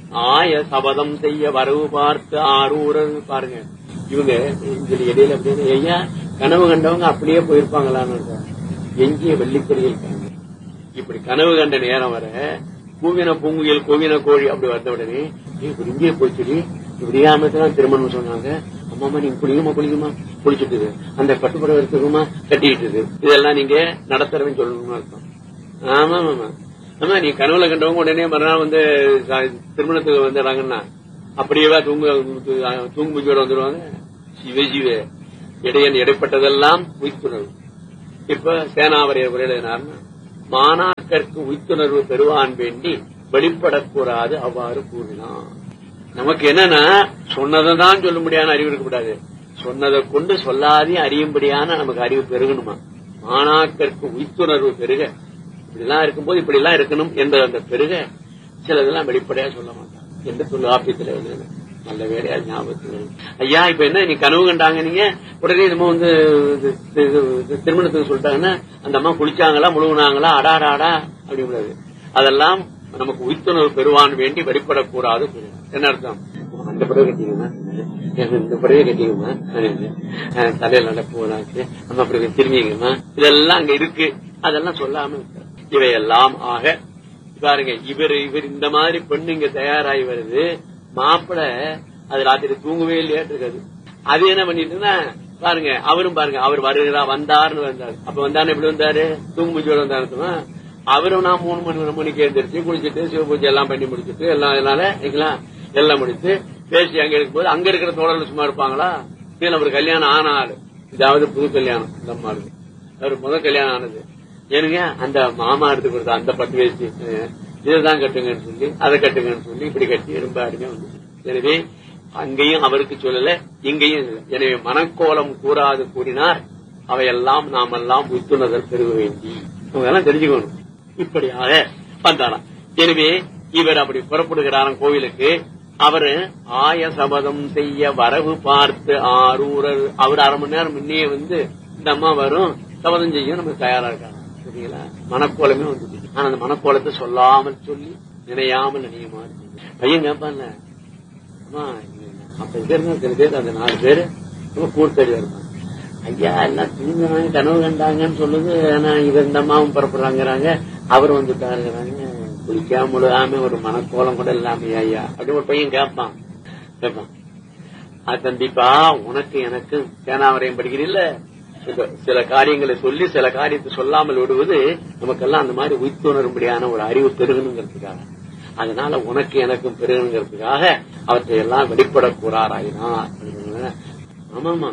ஆய சபதம் செய்ய வரவு பார்த்து ஆரூரர் பாருங்க இவங்க இதுல இடையில அப்படின்னு ஐயா கனவு கண்டவங்க அப்படியே போயிருப்பாங்களான்னு இருக்கா. எங்கேய வெள்ளிக்கொடியில் இருக்காங்க இப்படி கனவு கண்ட நேரம் வர கூவின பூங்குயில் கூவின கோழி அப்படி வந்த உடனே "ஏய், இப்படி இங்கே போச்சுடி இப்படியே அமைச்சதான் திருமணம் சொன்னாங்க அம்மாமா நீங்க குளிக்குமா குளிக்குமா குளிச்சுட்டு அந்த கட்டுப்படம் எடுத்துக்குமா கட்டிக்கிட்டு இதெல்லாம் நீங்க நடத்துறவன்னு சொல்லணும்னு அர்த்தம் ஆமா ஆமா ஆமா நீ கனவுல கண்டவங்க உடனே மறுநாள் வந்து ச- திருமணத்துக்கு வந்துடுறாங்கன்னா அப்படியே தூங்கு தூங்கு முடிஞ்சோட வந்துடுவாங்க சிவ சிவ இடையன் இடைப்பட்டதெல்லாம் உயிர்த்துணர்வு இப்ப சேனாவரையர் உரையில என்னாருன்னா மாணாக்கருக்கு உயிர்த்துணர்வு பெறுவான் வேண்டி வெளிப்படக்கூடாது அவ்வாறு கூறினான் நமக்கு என்னன்னா சொன்னதை தான் சொல்ல முடியாத அறிவு இருக்கக்கூடாது சொன்னதை கொண்டு சொல்லாதே அறியும்படியான நமக்கு அறிவு பெருகணுமா மாணாக்கருக்கு உயிர்த்துணர்வு பெருக இப்படிலாம் இருக்கும்போது இப்படி எல்லாம் இருக்கணும் என்ற அந்த பெருக சிலதெல்லாம் வெளிப்படையா சொல்ல மாட்டான் என்று சொல்லு ஆபீஸ்ல எழுதுனேன். நல்ல வேலையா ஞாபகத்தில் இருக்கு. ஐயா இப்ப என்ன நீ கனவு கண்டாங்க நீங்க உடனே நம்ம வந்து இது- இது- இது திருமணத்துக்கு சொல்லிட்டாங்கன்னா அந்த அம்மா குளிச்சாங்களா முழுகுனாங்களா அடாடா அடா அப்படி கூடாது அதெல்லாம் நமக்கு உயிர்த்துணர்வு பெறுவான் வேண்டி வெளிப்படக்கூடாது கூறினார். என்ன அர்த்தம் அந்த படவை கட்டிக்கமா இந்த படவை கட்டிக்கமா தலையில நடப்புவனாச்சு நம்ம அப்படி திரும்பிங்கம்மா இதெல்லாம் அங்க இருக்கு அதெல்லாம் சொல்லாம இருக்கார். இவையெல்லாம் ஆக பாருங்க இவர் இவர் இந்த மாதிரி பெண்ணு இங்க தயாராகி வருது மாப்பிள அது ராத்திரி தூங்கவே இல்லையாட்டு இருக்காது அது என்ன பண்ணிட்டுன்னா பாருங்க அவரும் பாருங்க அவர் வருகிறா வந்தாருன்னு வந்தாரு அப்ப வந்தாரு எப்படி வந்தாரு தூங்கு முடிச்சோட வந்தாருமா அவரும் நான் மூணு மணி ஒரு மணிக்கு எழுந்திரிச்சு குளிச்சுட்டு சிவபூஜை எல்லாம் பண்ணி முடிச்சிட்டு எல்லாம் இதனால சரிங்களா? எல்லாம் முடிச்சு பேசி அங்க இருக்கும்போது அங்க இருக்கிற தோழர்கள் சும்மா இருப்பாங்களா இதுல அவர் கல்யாணம் ஆன ஆளு இதாவது புது கல்யாணம் இந்த அம்மாளுக்கு அவர் முதல் கல்யாணம் ஆனது ஏனுங்க அந்த மாமா எடுத்து கொடுத்த அந்த பட்டு வேஷ்டி அஹ், இதுதான் கட்டுங்கன்னு சொல்லி அதை கட்டுங்கன்னு சொல்லி இப்படி கட்டி ரொம்ப அருமையா வந்து எனவே அங்கேயும் அவருக்கு சொல்லல இங்கேயும் இல்லை. எனவே மனக்கோலம் கூறாது கூறினார் அவையெல்லாம் நாமெல்லாம் புத்துணர்தல் பெருக வேண்டி அவங்க எல்லாம் தெரிஞ்சுக்கணும் இப்படியாக வந்தாராம் எனவே இவர் அப்படி புறப்படுகிறாராம் கோவிலுக்கு அவரு ஆய சபதம் செய்ய வரவு பார்த்து ஆரூரர் அவர் அரை மணி நேரம் முன்னே வந்து இந்த அம்மா வரும் சபதம் செய்ய நம்ம தயாரா இருக்காங்க சரிங்களா மனக்கோலமே வந்து ஆனா அந்த மனக்கோலத்தை சொல்லாமல் சொல்லி நினையாமல் நினையுமா பையன் கேட்பான்ல அம்மா அப்ப இது இருந்தா சில பேர் அந்த நாலு பேரு ரொம்ப கூர்த்தடி இருப்பாங்க ஐயா எல்லாம் தூங்கினாங்க கனவு கண்டாங்கன்னு சொல்லுது ஆனா இது இந்த அம்மாவும் புறப்படுறாங்கிறாங்க அவர் வந்துட்டாருங்கிறாங்க குளிக்காம முழுகாம ஒரு மனக்கோலம் கூட இல்லாம ஐயா அப்படி ஒரு பையன் கேட்பான் கேட்பான் அது தம்பிப்பா உனக்கு எனக்கு சேனாவரையும் படிக்கிறீல்ல இப்ப சில காரியங்களை சொல்லி சில காரியத்தை சொல்லாமல் விடுவது நமக்கெல்லாம் அந்த மாதிரி உயிர்த்துணரும்படியான ஒரு அறிவு பெருகணுங்கிறதுக்காக அதனால உனக்கு எனக்கும் பெருகணுங்கிறதுக்காக அவற்றை எல்லாம் வெளிப்படக்கூறாராயினார் ஆமாமா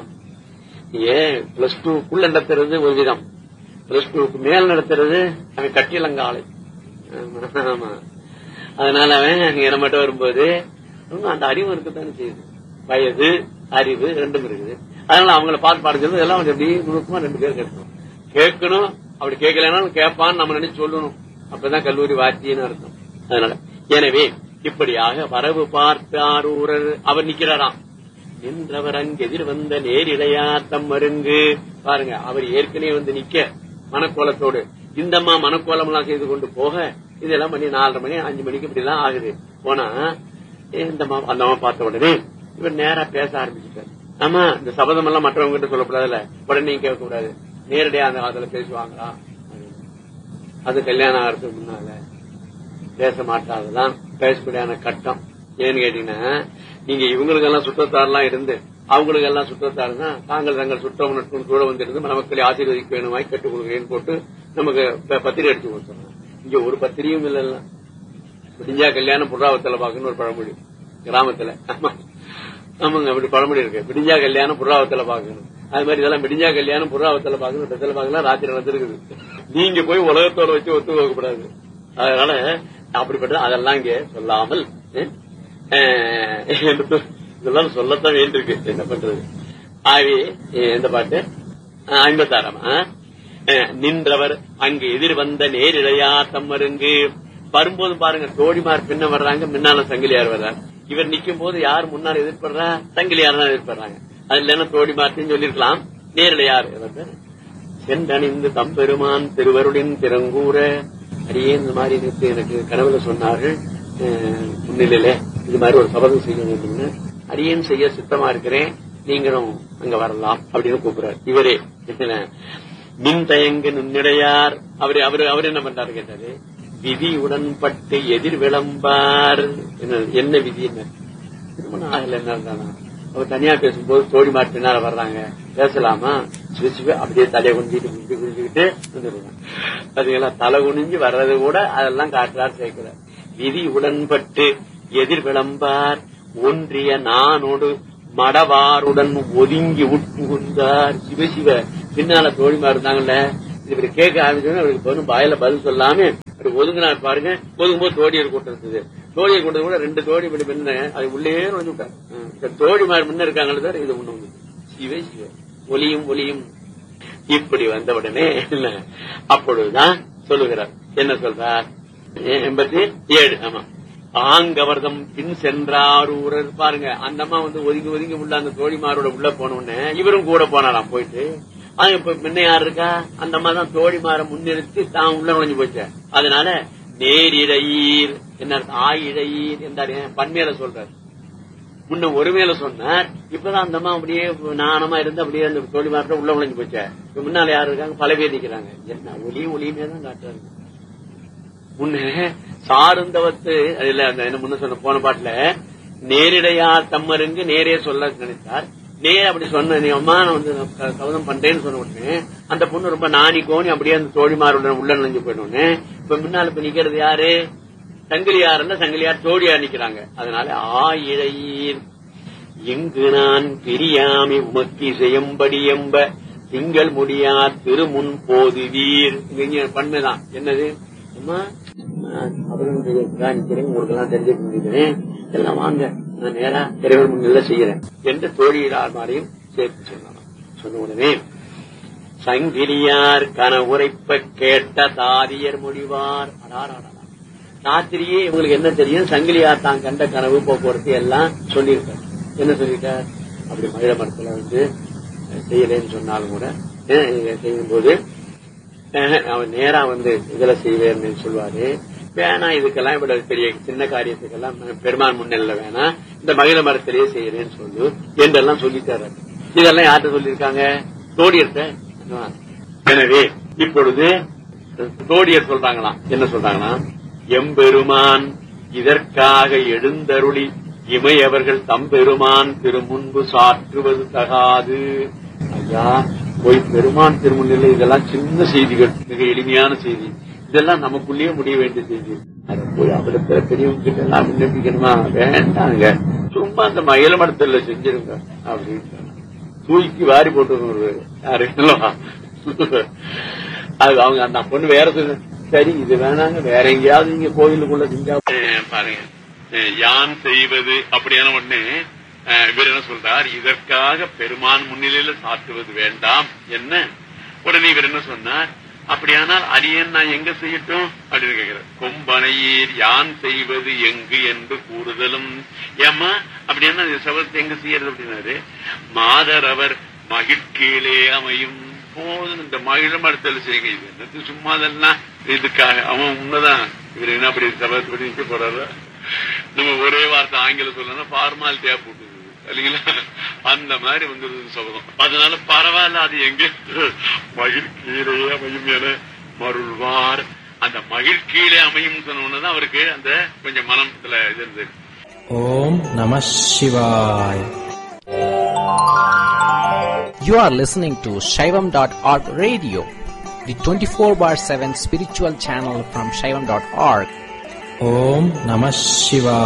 ஏன் பிளஸ் டூக்குள்ள நடத்துறது ஒரு விதம் பிளஸ் டூக்கு மேல் நடத்துறது அவன் கட்டிலங்காலை ஆமா, ஆமா அதனால அவன் அங்க நம்மகிட்ட வரும்போது இன்னும் அந்த அறிவு இருக்கத்தானே செய்யுது வயது அறிவு ரெண்டும் இருக்குது அதனால அவங்கள பார்த்து பாடுறது எல்லாம் கொஞ்சம் அப்படியே நுணுக்கமா ரெண்டு பேர் கேட்கணும் கேட்கணும் அப்படி கேட்கலனாலும் கேட்பான்னு நம்ம நினைச்சு சொல்லணும் அப்பதான் கல்லூரி வாத்தியன்னு அர்த்தம் அதனால எனவே இப்படியாக வரவு பார்த்தார் ஊரர் அவர் நிக்கிறாராம் நின்றவர் அங்கு எதிர் வந்த நேரிடையார் தம் மருங்கு பாருங்க அவர் ஏற்கனவே வந்து நிக்க மனக்கோலத்தோடு இந்த அம்மா மனக்கோலம் எல்லாம் செய்து கொண்டு போக இதெல்லாம் பண்ணி நாலரை மணி அஞ்சு மணிக்கு இப்படி எல்லாம் ஆகுது போனா இந்த அம்மா அந்த அம்மா பார்த்த உடனே இவர் நேரா பேச ஆரம்பிச்சுட்டார் ஆமா இந்த சபதம் எல்லாம் மற்றவங்க கிட்ட சொல்லக்கூடாதுல்ல உடனே கேட்க கூடாது நேரடியா அந்த அதுல பேசுவாங்களா அது கல்யாணம் ஆகிறதுக்கு முன்னால பேச மாட்டாததான் பேசக்கூடியான கட்டம் ஏன்னு கேட்டீங்கன்னா நீங்க இவங்களுக்கு எல்லாம் சுற்றத்தாரெல்லாம் இருந்து அவங்களுக்கு எல்லாம் சுற்றத்தாருன்னா தாங்கள் தங்கள் சுற்றம் நட்பும் கூட வந்திருந்து நமக்களை ஆசீர்வதிக்க வேணுமாய் கற்றுக் கொடுக்கிறேன்னு போட்டு நமக்கு ப- பத்திரிகை அடிச்சு கொடுத்துறோம் இங்க ஒரு பத்திரிகையும் இல்ல விடிஞ்சா கல்யாணம் புறாவத்துல பாக்குன்னு ஒரு பழமொழி கிராமத்துல ஆமா ஆமாங்க அப்படி பழமொழி இருக்கு விடிஞ்சா கல்யாணம் புறாவத்துல பாக்கணும் அது மாதிரி இதெல்லாம் விடிஞ்சா கல்யாணம் புறாவத்துல பாக்கணும் பெத்தல பாக்கலாம் ராத்திரி நடந்திருக்குது நீங்க போய் உலகத்தோட வச்சு ஒத்து போகக்கூடாது அதனால அப்படிப்பட்ட அதெல்லாம் இங்க சொல்லாமல் அஹ், இதெல்லாம் சொல்லத்தான் வேண்டியிருக்கு என்ன பண்றது ஆகவே எந்த பாட்டு அஹ், ஐம்பத்தாறாமா அஹ், நின்றவர் அங்கு எதிர் வந்த நேரிழையா தம்மருங்கு வரும்போது பாருங்க தோழிமார் பின்ன வர்றாங்க முன்னால சங்கிலியார் வர்றார் இவர் நிக்கும் போது யார் முன்னால் எதிர்படுறா சங்கிலியார் தான் எதிர்படுறாங்க அதுல என்ன தோழிமார்த்தையும் சொல்லிருக்கலாம் நேரிழையார் இவர் சென்றணிந்து தம்பெருமான் திருவருளின் திறங்கூற அடியே இந்த மாதிரி நேத்து எனக்கு கனவுல சொன்னார்கள் அஹ், முன்னிலையில இது மாதிரி ஒரு சபதம் செய்ய வேண்டும்னு அடியேன் செய்ய சித்தமா இருக்கிறேன் நீங்களும் அங்க வரலாம் அப்படின்னு கூப்பிடுறாரு இவரே என்ன, மின் தயங்கு நுண்ணிடையார் அவரு அவரு அவர் என்ன பண்றாரு கேட்டாரு விதி உடன்பட்டு எதிர் விளம்பார் என்ன- என்ன விதி என்ன திருமணம் ஆகல என்ன இருந்தானா அவர் தனியா பேசும்போது தோழி மாட்டு பின்னால வர்றாங்க பேசலாமா சிரிச்சு அப்படியே தலையை குனிஞ்சிட்டு குனிஞ்சு குனிஞ்சுக்கிட்டு வந்துருவாங்க பாத்தீங்களா தலை குனிஞ்சு வர்றது கூட அதெல்லாம் காட்டுறார் சேர்க்கிறார் விதி உடன்பட்டு எதிர் விளம்பார் ஒன்றிய நானோடு மடவாருடன் ஒதுங்கி உட்புகுந்தார் சிவசிவ பின்னால தோழிமா இருந்தாங்கல்ல இவரு கேட்க ஆரம்பிச்சோன்னு அவருக்கு பதிலும் வாயில பதில் சொல்லாம அப்படி ஒதுங்கினார் பாருங்க ஒதுங்கும்போது தோழியர் கூட்டம் இருந்தது தோழியர் கூட்டம் கூட ரெண்டு தோழி இப்படி முன்ன அது உள்ளே வந்து விட்டார் ம். இந்த தோழி மாதிரி முன்ன இருக்காங்களே சார் இது முன்ன வந்து சிவ சிவ ஒலியும் ஒலியும் இப்படி வந்த உடனே இல்ல அப்பொழுதுதான் சொல்லுகிறார் என்ன சொல்றார் எ- எண்பத்தி ஏழு ஆமா ஆங்கவர்தம் பின் சென்றாரூரர் பாருங்க அந்த அம்மா வந்து ஒதுங்கி ஒதுங்கி உள்ள அந்த தோழிமாரோட உள்ள போன உடனே இவரும் கூட போனாராம் போயிட்டு ஆனா இப்ப முன்ன யார் இருக்கா அந்த அம்மா தான் தோழிமாரை முன்னிறுத்தி தான் உள்ள நுழைஞ்சு போச்சு அதனால நேரிழையீர் என்ன அர்த்தம்? ஆயிழையீர் என்றாரு பன்மையில சொல்றாரு முன்ன ஒரு மேல சொன்னார் இப்பதான் அந்த அம்மா அப்படியே நாணமா இருந்து அப்படியே அந்த தோழிமார்ட்ட உள்ள நுழைஞ்சு போச்சு இப்ப முன்னால யாரு இருக்காங்க பல பேர் நிக்கிறாங்க என்ன ஒளியும் ஒளியுமே தான் காட்டுறாங்க முன்ன சாருந்தவத்து அதுல அந்த என்ன முன்ன சொன்ன போன பாட்டுல நேரிடையார் தம்மருங்கு நேரே சொல்ல நினைத்தார் நேர அப்படி சொன்ன நீ அம்மா நான் வந்து க- கவனம் பண்றேன்னு சொன்ன உடனே அந்த பொண்ணு ரொம்ப நாணி கோணி அப்படியே அந்த தோழிமாருடன் உள்ள நுழைஞ்சு போயிட்டோன்னு இப்ப முன்னால இப்ப நிக்கிறது யாரு சங்கிலியார் இல்ல சங்கிலியார் தோழியார் நிக்கிறாங்க அதனால ஆ இழையீர் எங்கு நான் பிரியாமி உமக்கு இசையம்படி எம்ப திங்கள் முடியார் திருமுன் போதுவீர் இங்க பண்மைதான் என்னது அம்மா நான் அவர்களுடைய நிக்கிறேன் உங்களுக்கு எல்லாம் தெரிஞ்சுக்க முடியுது எல்லாம் வாங்க நான் நேரா இறைவன் முன்னில செய்யறேன் என்று தோழியார் மாதிரியும் சேர்த்து சொன்னாராம் சொன்ன உடனே சங்கிலியார் கன உரைப்ப கேட்ட தாரியர் மொழிவார் அடாராடா ராத்திரியே இவங்களுக்கு என்ன தெரியும் சங்கிலியார் தான் கண்ட கனவு போக்குவரத்து எல்லாம் சொல்லியிருக்கார் என்ன சொல்லிட்டார் அப்படி மகிழ மரத்துல வந்து அஹ், செய்யலைன்னு சொன்னாலும் கூட அஹ், செய்யும்போது அஹ், அவன் நேரா வந்து இதுல செய்வேன்னு சொல்லுவாரு வேணா இதுக்கெல்லாம் இப்படி பெரிய சின்ன காரியத்துக்கெல்லாம் பெருமான் முன்னில வேணா இந்த மகிழ மரத்திலேயே செய்யறேன்னு சொல்லு என்றெல்லாம் சொல்லிட்டாரு இதெல்லாம் யார்கிட்ட சொல்லியிருக்காங்க தோடியர்கிட்ட எனவே இப்பொழுது தோடியர் சொல்றாங்களாம் என்ன சொல்றாங்களாம் எம்பெருமான் இதற்காக எழுந்தருளி இமையவர்கள் தம்பெருமான் திருமுன்பு சாற்றுவது தகாது ஐயா போய் பெருமான் திருமுன்னிலை இதெல்லாம் சின்ன செய்திகள் மிக எளிமையான செய்தி இதெல்லாம் நமக்குள்ளேயே முடிய வேண்டிய செய்தி அதை போய் அவருக்கு பெரியவங்க கிட்ட எல்லாம் விண்ணப்பிக்கணுமா வேண்டாங்க சும்மா அந்த மயில மடத்துல செஞ்சிருங்க அப்படின்னு தூக்கி வாரி போட்டு யாரு அது அவங்க அந்த பொண்ணு வேற சொல்லு சரி இது வேணாங்க வேற எங்கேயாவது நீங்க கோயிலுக்குள்ள செஞ்சா பாருங்க அஹ் யான் செய்வது அப்படியான உடனே அஹ் இவர் என்ன சொல்றார் இதற்காக பெருமான் முன்னிலையில சாத்துவது வேண்டாம் என்ன உடனே இவர் என்ன சொன்னார் அப்படியானால் அடியன் நான் எங்க செய்யட்டும் அப்படின்னு கேட்கிறார் கொம்பனையீர் யான் செய்வது எங்கு என்று கூறுதலும் ஏமா அப்படின்னா இந்த சபதத்தை எங்க செய்யறது அப்படின்னாரு மாதரவர் மகிழ்கீழே அமையும் போதும் இந்த மகிழ மரத்தில் செய்யுங்க இது என்னது சும்மா அதெல்லாம் இதுக்காக அவன் உண்மைதான் இவர் என்ன அப்படி சபதத்தை படி நிக்க போறாரு நம்ம ஒரே வார்த்தை ஆங்கிலம் சொல்லணும் ஃபார்மாலிட்டியா போட்டு இல்லைங்களா அந்த மாதிரி வந்துருது சபதம் அதனால பரவாயில்ல அது எங்க மகிழ்கீழே அமையும் என மருள்வார் அந்த மகிழ்கீழே அமையும் சொன்னோன்னு அவருக்கு அந்த கொஞ்சம் மனத்துல இது இருந்தது ஓம் நம சிவாய் You are listening to Shaivam.org radio, the 24 bar 7 spiritual channel from Shaivam.org. ஓம் நம சிவாய்